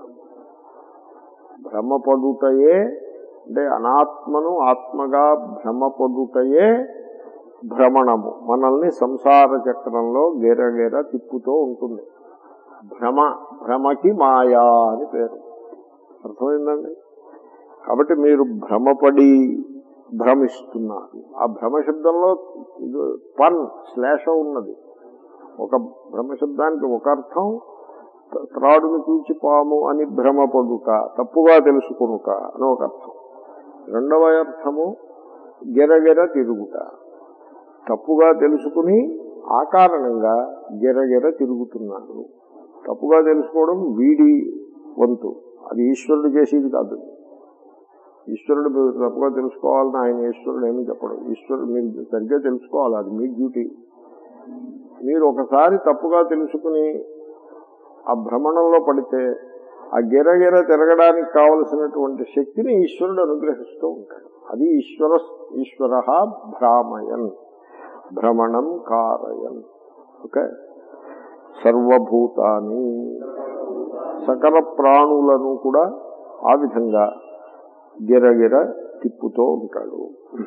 భ్రమపడుటయే అంటే అనాత్మను ఆత్మగా భ్రమపడుటయే భ్రమణము మనల్ని సంసార చక్రంలో గెరగెర తిప్పుతూ ఉంటుంది భ్రమ భ్రమకి మాయా అని పేరు అర్థమైందండి కాబట్టి మీరు భ్రమపడి భ్రమిస్తున్నారు ఆ భ్రమ శబ్దంలో ఇది పన్ శ్లేష ఉన్నది ఒక భ్రమ శబ్దానికి ఒక అర్థం త్రాడును చూచి పాము అని భ్రమపడుట తప్పుగా తెలుసుకొనుట అని ఒక అర్థం రెండవ అర్థము గిరగిర తిరుగుట తప్పుగా తెలుసుకుని ఆ కారణంగా గిరగిర తిరుగుతున్నాడు తప్పుగా తెలుసుకోవడం వీడి వంతు అది ఈశ్వరుడు చేసేది కాదు ఈశ్వరుడు మీరు తప్పుగా తెలుసుకోవాలని ఆయన ఈశ్వరుడు ఏమీ చెప్పడం ఈశ్వరుడు మీరు సరిగ్గా తెలుసుకోవాలి అది మీ డ్యూటీ మీరు ఒకసారి తప్పుగా తెలుసుకుని ఆ భ్రమణంలో పడితే ఆ గిరగిర తిరగడానికి కావలసినటువంటి శక్తిని ఈశ్వరుడు అనుగ్రహిస్తూ ఉంటాడు అది ఈశ్వర ఈశ్వర భ్రామయన్ భ్రమణం కారయన్ ఓకే సర్వభూతాన్ని సకల ప్రాణులను కూడా ఆ విధంగా గిరగిర తిప్పుతూ ఉంటాడు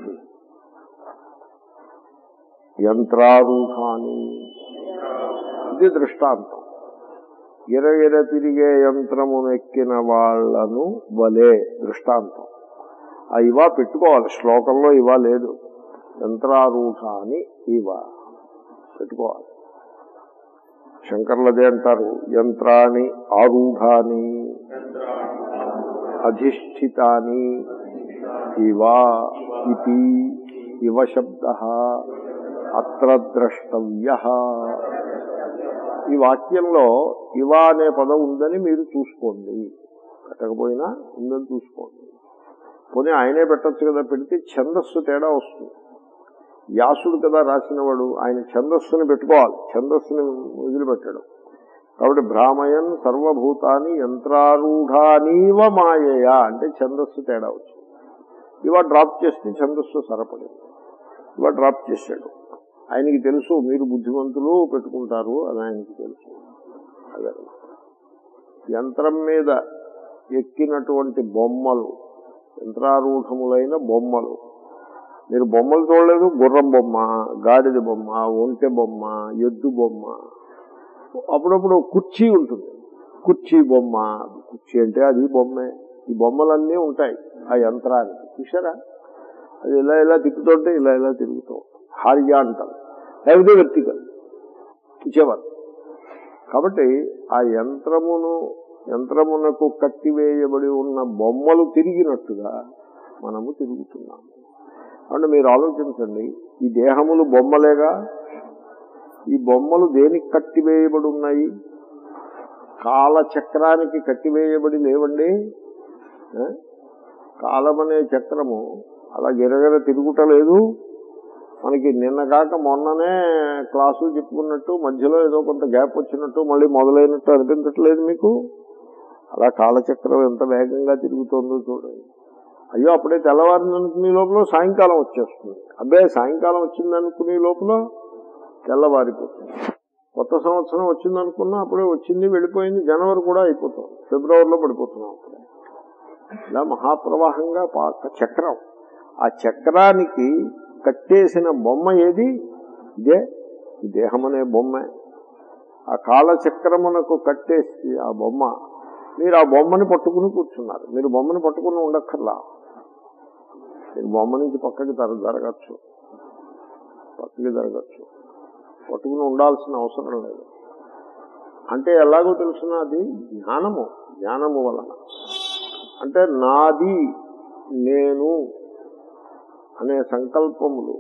యంత్రారూఢాన్ని ఇది దృష్టాంతం గిరగిర తిరిగే యంత్రమునెక్కిన వాళ్లను వలే దృష్టాంతం ఆ ఇవా పెట్టుకోవాలి శ్లోకంలో ఇవా లేదు యంత్రారూఢాన్ని ఇవా పెట్టుకోవాలి శంకర్లదే అంటారు యంత్రాన్ని ఆరూఢాన్ని అధిష్ఠితాని ఇవా ఇది ఇవ శబ్ద అత్ర ద్రష్టవ్య ఈ వాక్యంలో ఇవా అనే పదం ఉందని మీరు చూసుకోండి పెట్టకపోయినా ఉందని చూసుకోండి పోనీ ఆయనే పెట్టచ్చు కదా పెడితే ఛందస్సు తేడా వస్తుంది వ్యాసుడు కదా రాసినవాడు ఆయన ఛందస్సుని పెట్టుకోవాలి ఛందస్సుని వదిలిపెట్టాడు కాబట్టి భ్రామయన్ సర్వభూతాన్ని యంత్రారూఢానీవ మాయయా అంటే ఛందస్సు తేడా వచ్చింది ఇవా డ్రాప్ చేస్తే ఛందస్సు సరపడింది ఇవా డ్రాప్ చేశాడు ఆయనకి తెలుసు మీరు బుద్ధిమంతులు పెట్టుకుంటారు అని ఆయనకి తెలుసు అదే యంత్రం మీద ఎక్కినటువంటి బొమ్మలు యంత్రారూఢములైన బొమ్మలు మీరు బొమ్మలు చూడలేదు గుర్రం బొమ్మ గాడిద బొమ్మ ఒంటె బొమ్మ ఎద్దు బొమ్మ అప్పుడప్పుడు కుర్చీ ఉంటుంది కుర్చీ బొమ్మ కుర్చీ అంటే అది బొమ్మే ఈ బొమ్మలన్నీ ఉంటాయి ఆ యంత్రానికి చూసారా అది ఇలా ఇలా తిప్పుతుంటే ఇలా ఇలా తిరుగుతూ హారిజాంటల్ లేకపోతే వెర్టికల్ ఇచ్చేవారు కాబట్టి ఆ యంత్రమును యంత్రమునకు కట్టివేయబడి ఉన్న బొమ్మలు తిరిగినట్టుగా మనము తిరుగుతున్నాము అంటే మీరు ఆలోచించండి ఈ దేహములు బొమ్మలేగా ఈ బొమ్మలు దేనికి కట్టివేయబడి ఉన్నాయి కాలచక్రానికి కట్టివేయబడి లేవండి ఆ? కాలమనే చక్రము అలా గిరగిర తిరుగుటలేదు మనకి నిన్న కాక మొన్ననే క్లాసులు చెప్పుకున్నట్టు మధ్యలో ఏదో కొంత గ్యాప్ వచ్చినట్టు మళ్ళీ మొదలైనట్టు అనిపించట్లేదు మీకు అలా కాలచక్రం ఎంత వేగంగా తిరుగుతోందో చూడండి అయ్యో అప్పుడే తెల్లవారిని అనుకునే లోపల సాయంకాలం వచ్చేస్తుంది అబ్బే సాయంకాలం వచ్చింది అనుకునే లోపల తెల్లవారిపోతుంది కొత్త సంవత్సరం వచ్చింది అనుకున్నా అప్పుడే వచ్చింది వెళ్ళిపోయింది జనవరి కూడా అయిపోతుంది ఫిబ్రవరిలో పడిపోతున్నాం అప్పుడే ఇలా మహాప్రవాహంగా పాక చక్రం ఆ చక్రానికి కట్టేసిన బొమ్మ ఏది ఇదే ఈ దేహం అనే బొమ్మ ఆ కాలచక్రమునకు కట్టేసి ఆ బొమ్మ మీరు ఆ బొమ్మని పట్టుకుని కూర్చున్నారు మీరు బొమ్మని పట్టుకుని ఉండక్కర్లా మీరు బొమ్మ నుంచి పక్కకి తర జరగచ్చు పక్కకి జరగచ్చు పట్టుకుని ఉండాల్సిన అవసరం లేదు అంటే ఎలాగో తెలుసిన అది జ్ఞానము జ్ఞానము వలన అంటే నాది నేను అనే సంకల్పములు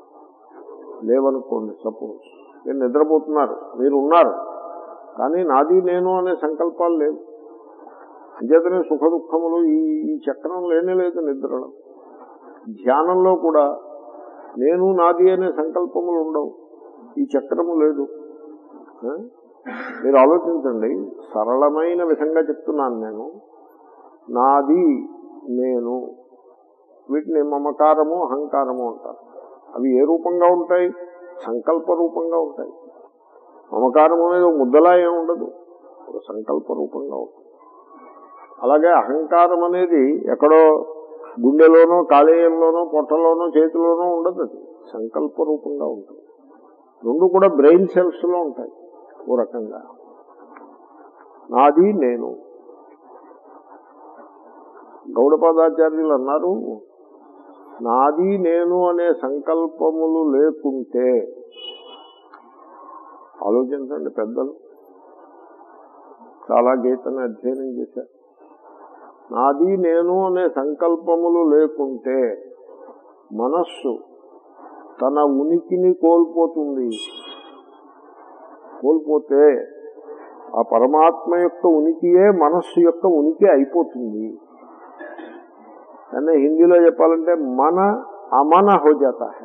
లేవనుకోండి సపోజ్ మీరు నిద్రపోతున్నారు మీరు ఉన్నారు కానీ నాది నేను అనే సంకల్పాలు లేవు అంచేతనే సుఖ దుఃఖములు ఈ ఈ చక్రం లేనే లేదు నిద్రలో ధ్యానంలో కూడా నేను నాది అనే సంకల్పములు ఉండవు ఈ చక్రము లేదు ఆ? మీరు ఆలోచించండి సరళమైన విధంగా చెప్తున్నాను నేను నాది నేను వీటిని మమకారము అహంకారము అంటారు అవి ఏ రూపంగా ఉంటాయి సంకల్ప రూపంగా ఉంటాయి మమకారం అనేది ఒక ముద్దలా ఏమి ఉండదు ఒక సంకల్ప రూపంగా ఉంటుంది అలాగే అహంకారం అనేది ఎక్కడో గుండెలోనో కాలేయంలోనో పొట్టలోనో చేతిలోనో ఉండదు అది సంకల్ప రూపంగా ఉంటుంది రెండు కూడా బ్రెయిన్ సెల్స్ లో ఉంటాయి ఓ రకంగా నాది నేను గౌడపాదాచార్యులు అన్నారు నాది నేను అనే సంకల్పములు లేకుంటే ఆలోచించండి పెద్దలు చాలా గీతను అధ్యయనం చేశారు నాది నేను అనే సంకల్పములు లేకుంటే మనస్సు తన ఉనికిని కోల్పోతుంది కోల్పోతే ఆ పరమాత్మ యొక్క ఉనికియే మనస్సు యొక్క ఉనికి అయిపోతుంది కానీ హిందీలో చెప్పాలంటే మన అమన హో జాతా హై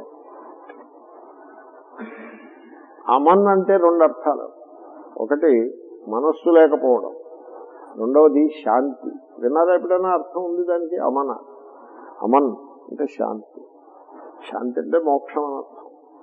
అమన్ అంటే రెండు అర్థాలు ఒకటి మనస్సు లేకపోవడం రెండవది శాంతి విన్నారా ఎప్పుడైనా అర్థం ఉంది దానికి అమన అమన్ అంటే శాంతి శాంతి అంటే మోక్షం అని అర్థం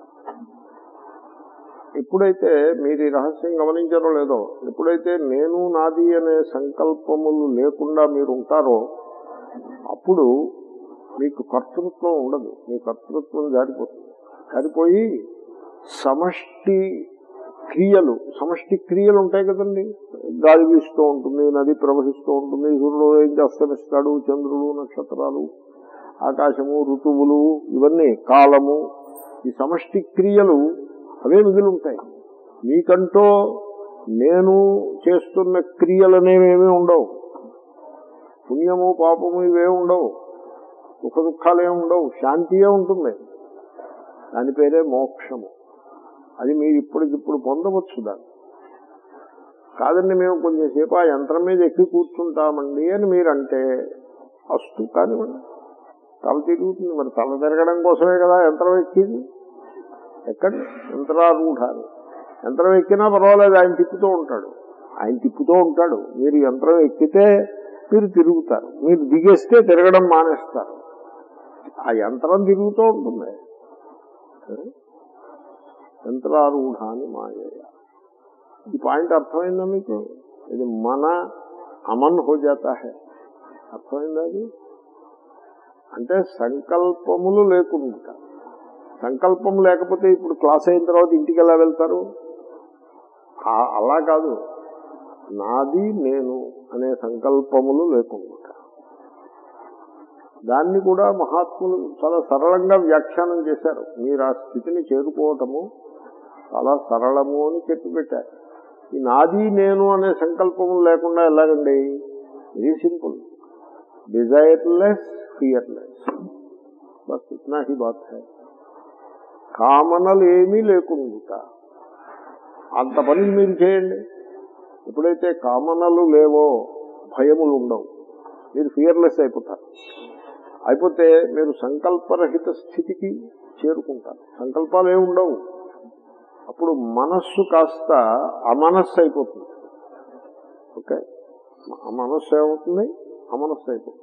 ఎప్పుడైతే మీరు ఈ రహస్యం గమనించారో లేదో ఎప్పుడైతే నేను నాది అనే సంకల్పములు లేకుండా మీరు ఉంటారో అప్పుడు మీకు కర్తృత్వం ఉండదు మీ కర్తృత్వం జారిపోతుంది జారిపోయి సమష్టి క్రియలు సమష్టి క్రియలు ఉంటాయి కదండి గాలి వీస్తూ ఉంటుంది నది ప్రవహిస్తూ ఉంటుంది సూర్యుడు ఉదయించి అస్తమిస్తాడు చంద్రుడు నక్షత్రాలు ఆకాశము ఋతువులు ఇవన్నీ కాలము ఈ సమష్టి క్రియలు అవే మిగిలి ఉంటాయి మీకంటూ నేను చేస్తున్న క్రియలనేవేమీ ఉండవు పుణ్యము పాపము ఇవే ఉండవు సుఖ దుఃఖాలే ఉండవు శాంతియే ఉంటుంది దాని పేరే మోక్షము అది మీరు ఇప్పటికిప్పుడు పొందవచ్చు దాన్ని కాదండి మేము కొంచెం సేపు ఆ యంత్రం మీద ఎక్కి కూర్చుంటామండి అని మీరంటే అస్తు కానివ్వండి తల తిరుగుతుంది మరి తల తిరగడం కోసమే కదా యంత్రం ఎక్కింది ఎక్కండి యంత్రారూఢాలు యంత్రం ఎక్కినా పర్వాలేదు ఆయన తిప్పుతూ ఉంటాడు ఆయన తిప్పుతూ ఉంటాడు మీరు యంత్రం ఎక్కితే మీరు తిరుగుతారు మీరు దిగేస్తే తిరగడం మానేస్తారు ఆ యంత్రం తిరుగుతూ ఉంటుంది యంత్రారూఢాన్ని మాయ ఈ పాయింట్ అర్థమైందా మీకు ఇది మన అమన్ హో జాతా హై అర్థమైందా అది అంటే సంకల్పములు లేకుండా సంకల్పం లేకపోతే ఇప్పుడు క్లాస్ అయిన తర్వాత ఇంటికి ఎలా వెళ్తారు ఆ- అలా కాదు నాది నేను అనే సంకల్పములు లేకుండా దాన్ని కూడా మహాత్ములు చాలా సరళంగా వ్యాఖ్యానం చేశారు మీరు ఆ స్థితిని చేరుకోవటము చాలా సరళము అని చెప్పి పెట్టారు ఈ నాది నేను అనే సంకల్పము లేకుండా ఎలాగండి వెరీ సింపుల్ డిజైర్లెస్ ఫియర్లెస్ బస్ ఇట్నా హీ బాత్ హై కామనలు ఏమీ లేకుండా అంత పని మీరు చేయండి ఎప్పుడైతే కామనలు లేవో భయములు ఉండవు మీరు ఫియర్లెస్ అయిపోతారు అయిపోతే మీరు సంకల్పరహిత స్థితికి చేరుకుంటారు సంకల్పాలు ఏమి ఉండవు అప్పుడు మనస్సు కాస్త అమనస్సు అయిపోతుంది ఓకే ఆ మనస్సు ఏమవుతుంది అమనస్సు అయిపోతుంది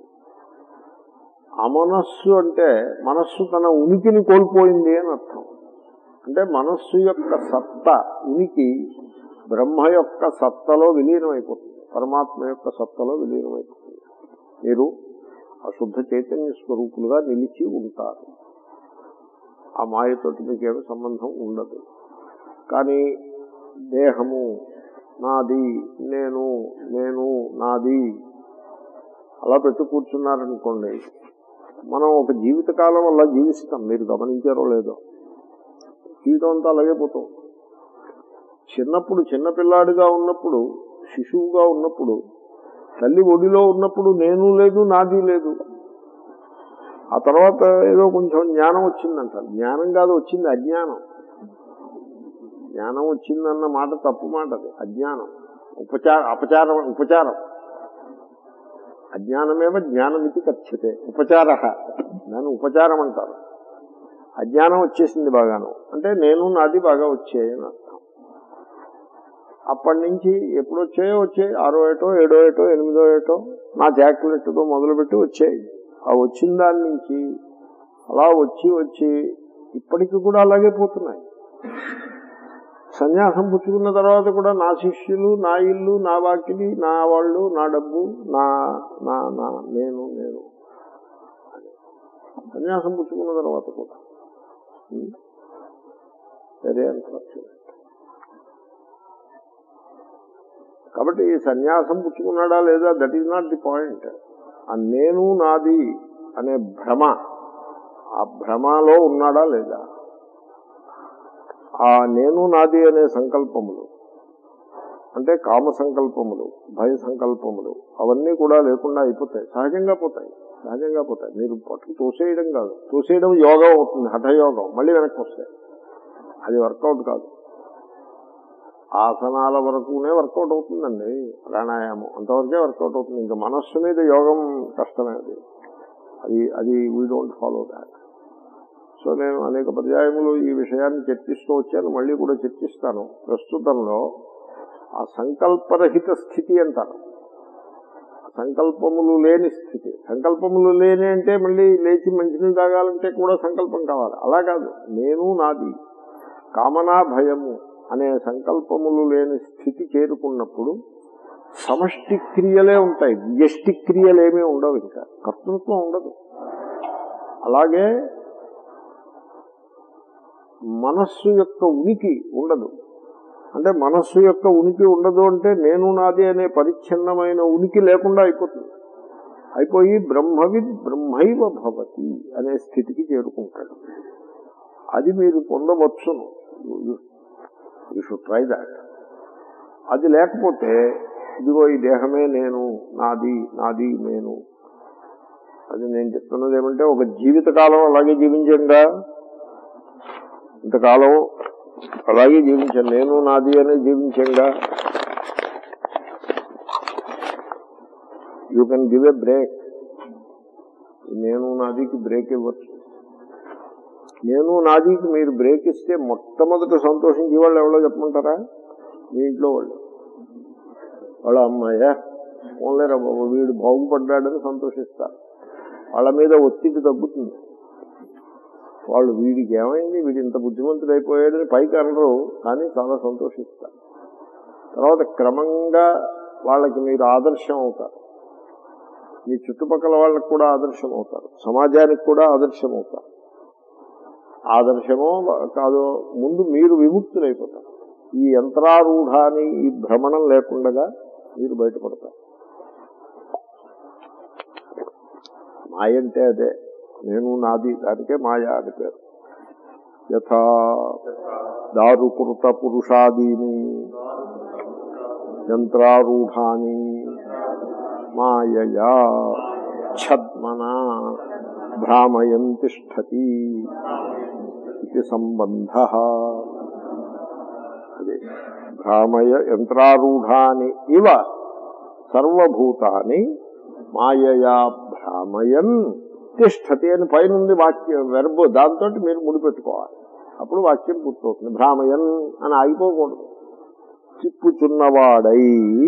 అమనస్సు అంటే మనస్సు తన ఉనికిని కోల్పోయింది అని అర్థం అంటే మనస్సు యొక్క సత్త ఉనికి బ్రహ్మ యొక్క సత్తలో విలీనమైపోతుంది పరమాత్మ యొక్క సత్తలో విలీనమైపోతుంది మీరు ఆ శుద్ధ చైతన్య స్వరూపులుగా నిలిచి ఉంటారు ఆ మాయతోటి మీకేమి సంబంధం ఉండదు కానీ దేహము నాది నేను నేను నాది అలా పెట్టు కూర్చున్నారనుకోండి మనం ఒక జీవితకాలం అలా జీవిస్తాం మీరు గమనించారో లేదో జీవితం అంతా అలాగే పోతాం చిన్నప్పుడు చిన్నపిల్లాడిగా ఉన్నప్పుడు శిశువుగా ఉన్నప్పుడు తల్లి ఒడిలో ఉన్నప్పుడు నేను లేదు నాది లేదు ఆ తర్వాత ఏదో కొంచెం జ్ఞానం వచ్చిందంట జ్ఞానం కాదు వచ్చింది అజ్ఞానం జ్ఞానం వచ్చిందన్న మాట తప్పు మాట అది అజ్ఞానం ఉపచార అపచారం ఉపచారం అజ్ఞానమేవ జ్ఞానమితి కథ్యతే ఉపచార దాన్ని ఉపచారం అంటారు అజ్ఞానం వచ్చేసింది బాగాను అంటే నేను నాది బాగా వచ్చాయని అర్థం అప్పటి నుంచి ఎప్పుడు వచ్చాయో వచ్చాయి ఆరో ఏటో ఏడో ఏటో ఎనిమిదో ఏటో నా జాక్లెట్తో మొదలుపెట్టి వచ్చాయి ఆ వచ్చిన దాని నుంచి అలా వచ్చి వచ్చి ఇప్పటికి కూడా అలాగే పోతున్నాయి సన్యాసం పుచ్చుకున్న తర్వాత కూడా నా శిష్యులు నా ఇల్లు నా వాకిలి నా వాళ్ళు నా డబ్బు నా నా నా నేను నేను సన్యాసం పుచ్చుకున్న తర్వాత కూడా వెరీ అన్ఫార్చునేట్ కాబట్టి ఈ సన్యాసం పుచ్చుకున్నాడా లేదా that is not the point ఆ నేను నాది అనే భ్రమ ఆ భ్రమలో ఉన్నాడా లేదా ఆ నేను నాది అనే సంకల్పములు అంటే కామ సంకల్పములు భయ సంకల్పములు అవన్నీ కూడా లేకుండా అయిపోతాయి సహజంగా పోతాయి సహజంగా పోతాయి మీరు పట్టుకు తోసేయడం కాదు తోసేయడం యోగం అవుతుంది హఠయోగం మళ్ళీ వెనక్కి వస్తాయి అది వర్కౌట్ కాదు ఆసనాల వరకునే వర్కౌట్ అవుతుందండి ప్రాణాయామం అంతవరకే వర్కౌట్ అవుతుంది ఇంకా మనస్సు మీద యోగం కష్టమే అది అది అది we don't follow that so నేను అనేక పర్యాయములు ఈ విషయాన్ని చర్చిస్తూ వచ్చాను మళ్ళీ కూడా చర్చిస్తాను ప్రస్తుతంలో ఆ సంకల్పరహిత స్థితి అంటారు సంకల్పములు లేని స్థితి సంకల్పములు లేని అంటే మళ్ళీ లేచి మంచినీళ్ళు తాగాలంటే కూడా సంకల్పం కావాలి అలా కాదు నేను నాది కామనా భయము అనే సంకల్పములు లేని స్థితి చేరుకున్నప్పుడు సమష్టి క్రియలే ఉంటాయి వ్యష్టి క్రియలేమీ ఉండవు ఇంకా కర్తృత్వం ఉండదు అలాగే మనస్సు యొక్క ఉనికి ఉండదు అంటే మనస్సు యొక్క ఉనికి ఉండదు అంటే నేను నాది అనే పరిచ్ఛిన్నమైన ఉనికి లేకుండా అయిపోతుంది అయిపోయి బ్రహ్మవిద్ బ్రహ్మైవ భవతి అనే స్థితికి చేరుకుంటాడు అది మీరు పొందవచ్చును యూ షుడ్ ట్రై దాట్ అది లేకపోతే ఇదిగో ఈ దేహమే నేను నాది నాది నేను అది నేను చెప్తున్నది ఏమంటే ఒక జీవితకాలం అలాగే జీవించంగా ఇంతకాలం అలాగే జీవించాను నేను నాది అనే జీవించంగా you can give a break నేను నాదికి బ్రేక్ ఇవ్వచ్చు నేను నాదికి మీరు బ్రేక్ ఇస్తే మొట్టమొదట సంతోషించే వాళ్ళు ఎవరో చెప్పమంటారా మీ ఇంట్లో వాళ్ళు వాళ్ళ అమ్మాయ ఓన్లేరా బాబు వీడు బాగుపడ్డాడని సంతోషిస్తారు వాళ్ళ మీద ఒత్తిడి తగ్గుతుంది వాళ్ళు వీడికి ఏమైంది వీడు ఇంత బుద్ధిమంతుడు అయిపోయాడని పైకి అనరు కానీ చాలా సంతోషిస్తారు తర్వాత క్రమంగా వాళ్ళకి మీరు ఆదర్శం అవుతారు మీ చుట్టుపక్కల వాళ్ళకు కూడా ఆదర్శం అవుతారు సమాజానికి కూడా ఆదర్శం అవుతారు ఆదర్శమో కాదో ముందు మీరు విముక్తులైపోతారు ఈ యంత్రారూఢాన్ని ఈ భ్రమణం లేకుండా మీరు బయటపడతారు మాయ అంటే అదే నేను నాది దానికే మాయ అని పేరు యథా దారుకృత పురుషాదీని యంత్రారూఢాని మాయయా ఛద్మన భ్రామయం తిష్టతి ఇది సంబంధ అదే భ్రామయ యంత్రారూఢాని ఇవ సర్వభూతాని మాయయా భ్రామయన్ తిష్టతి అని పైనుంది వాక్యం వెర్బ్ దాంతో మీరు ముడిపెట్టుకోవాలి అప్పుడు వాక్యం పూర్తవుతుంది భ్రామయన్ అని ఆగిపోకూడదు చిప్పుచున్నవాడై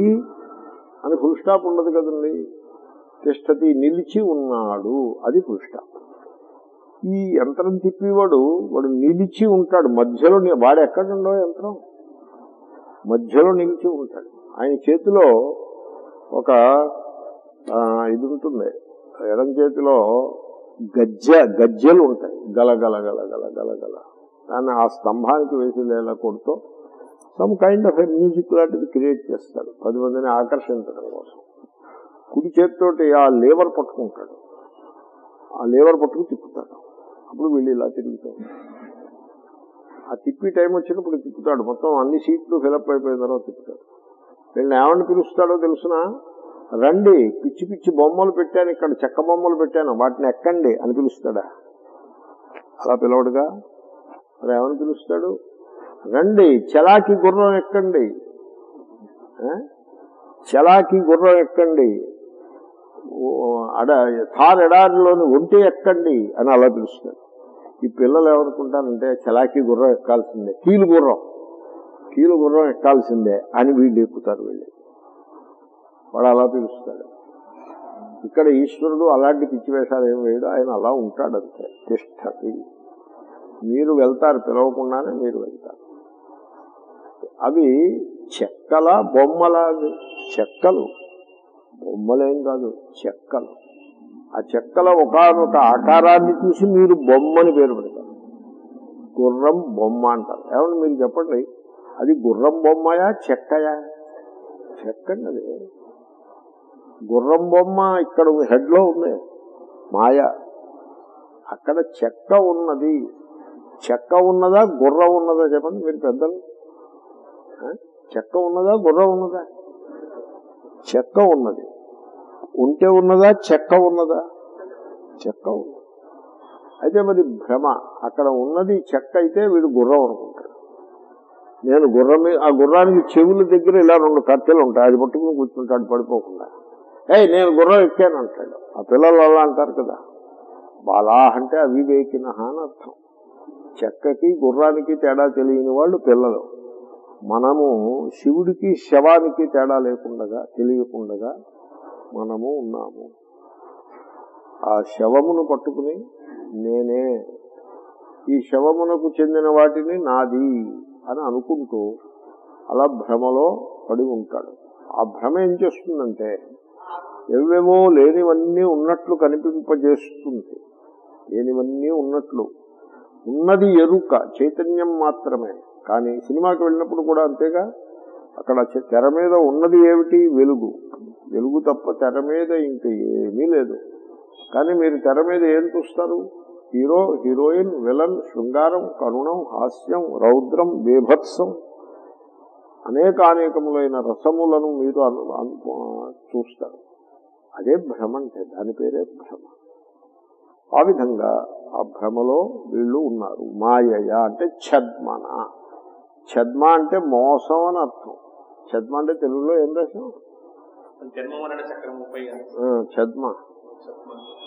అని ఫుల్ స్టాప్ ఉండదు కదండి తిష్టతి నిలిచి ఉన్నాడు అది ఫుల్ స్టాప్ ఈ యంత్రం తిప్పేవాడు వాడు నిలిచి ఉంటాడు మధ్యలో ని- వాడు ఎక్కడుండో యంత్రం మధ్యలో నిలిచి ఉంటాడు ఆయన చేతిలో ఒక ఆ, ఇది ఉంటుంది ఎడం చేతిలో గజ్జ గజ్జలు ఉంటాయి గల గల గల గల గల గల దాన్ని ఆ స్తంభానికి వేసి లేలా కొడుతూ సమ్ కైండ్ ఆఫ్ మ్యూజిక్ లాంటిది క్రియేట్ చేస్తాడు పది మందిని ఆకర్షించడం కోసం కుడి చేతితోటి ఆ లేవర్ పట్టుకుంటాడు ఆ లేవర్ పట్టుకు తిప్పుతాడు అప్పుడు వీళ్ళు ఇలా తిరుగుతాడు ఆ తిప్పి టైం వచ్చినప్పుడు తిప్పుతాడు మొత్తం అన్ని సీట్లు ఫిలప్ అయిపోయిన తర్వాత తిప్పుతాడు వీళ్ళని ఏమని పిలుస్తాడో తెలుసునా రండి పిచ్చి పిచ్చి బొమ్మలు పెట్టాను ఇక్కడ చెక్క బొమ్మలు పెట్టాను వాటిని ఎక్కండి అని పిలుస్తాడా అలా పిలవడుగా మరి ఏమని పిలుస్తాడు రండి చలాకి గుర్రం ఎక్కండి ఆ? చలాకి గుర్రం ఎక్కండి ఓ, అడ థార్ ఎడారిలోని ఒంటి ఎక్కండి అని అలా పిలుస్తాడు ఈ పిల్లలు ఏమనుకుంటారంటే చలాకి గుర్రం ఎక్కాల్సిందే కీలు గుర్రం కీలు గుర్రం ఎక్కాల్సిందే అని వీళ్ళు ఎక్కుతారు వీళ్ళు వాడు అలా పిలుస్తాడు ఇక్కడ ఈశ్వరుడు అలాంటి పిచ్చి వేషాలు ఏం వేయడు ఆయన అలా ఉంటాడు అంతే తిష్టతి మీరు వెళ్తారు పిలవకుండానే మీరు వెళ్తారు అవి చెక్కల బొమ్మల అవి? చెక్కలు బొమ్మలేం కాదు చెక్కలు ఆ చెక్కల ఒకనొక ఆకారాన్ని చూసి మీరు బొమ్మని పేరు పెడతారు గుర్రం బొమ్మ అంటారు ఏమన్నా మీరు చెప్పండి అది గుర్రం బొమ్మయా చెక్కయా చెక్కండి అది గుర్రం బొమ్మ ఇక్కడ హెడ్ లో ఉంది మాయ అక్కడ చెక్క ఉన్నది చెక్క ఉన్నదా గుర్రం ఉన్నదా చెప్పండి మీరు పెద్దలు ఆ? చెక్క ఉన్నదా గుర్రం ఉన్నదా చెక్క ఉన్నది ఉంటే ఉన్నదా చెక్క ఉన్నదా చెక్క ఉన్నది అయితే మరి భ్రమ అక్కడ ఉన్నది చెక్క అయితే వీడు గుర్రం అనుకుంటాడు నేను గుర్రం మీద ఆ గుర్రానికి చెవుల దగ్గర ఇలా రెండు కట్టెలు ఉంటాయి అది పట్టుకుని కూర్చుంటాడు పడిపోకుండా ఏయ్ నేను గుర్రం ఎక్కాను అంటాడు ఆ పిల్లలు అలా అంటారు కదా బాలా అంటే అవివేకిన అని అర్థం చెక్కకి గుర్రానికి తేడా తెలియని వాళ్ళు పిల్లలు మనము శివుడికి శవానికి తేడా లేకుండా తెలియకుండా మనము ఉన్నాము ఆ శవమును పట్టుకుని నేనే ఈ శవమునకు చెందిన వాటిని నాది అని అనుకుంటూ అలా భ్రమలో పడి ఉంటాడు ఆ భ్రమ ఏం చేస్తుందంటే ఎవేవో లేనివన్నీ ఉన్నట్లు కనిపింపజేస్తుంది లేనివన్నీ ఉన్నట్లు ఉన్నది ఎరుక చైతన్యం మాత్రమే కానీ సినిమాకి వెళ్ళినప్పుడు కూడా అంతేగా అక్కడ చె- తెర మీద ఉన్నది ఏమిటి వెలుగు వెలుగు తప్ప తెర మీద ఇంక ఏమీ లేదు కానీ మీరు తెర మీద ఏం చూస్తారు హీరో హీరోయిన్ విలన్ శృంగారం కరుణం హాస్యం రౌద్రం బేభత్సం అనేకానేకములైన రసములను మీరు అను- అను- చూస్తారు అదే భ్రమ అంటే దాని పేరే భ్రమ ఆ విధంగా ఆ భ్రమలో వీళ్ళు ఉన్నారు మాయయ అంటే ఛద్మన ఛద్మ అంటే మోసం అని అర్థం ఛద్మ అంటే తెలుగులో ఏం రాశాం జన్మ మరణ చక్రం ముప్పై ఆ, ఛద్మ చెప్పమని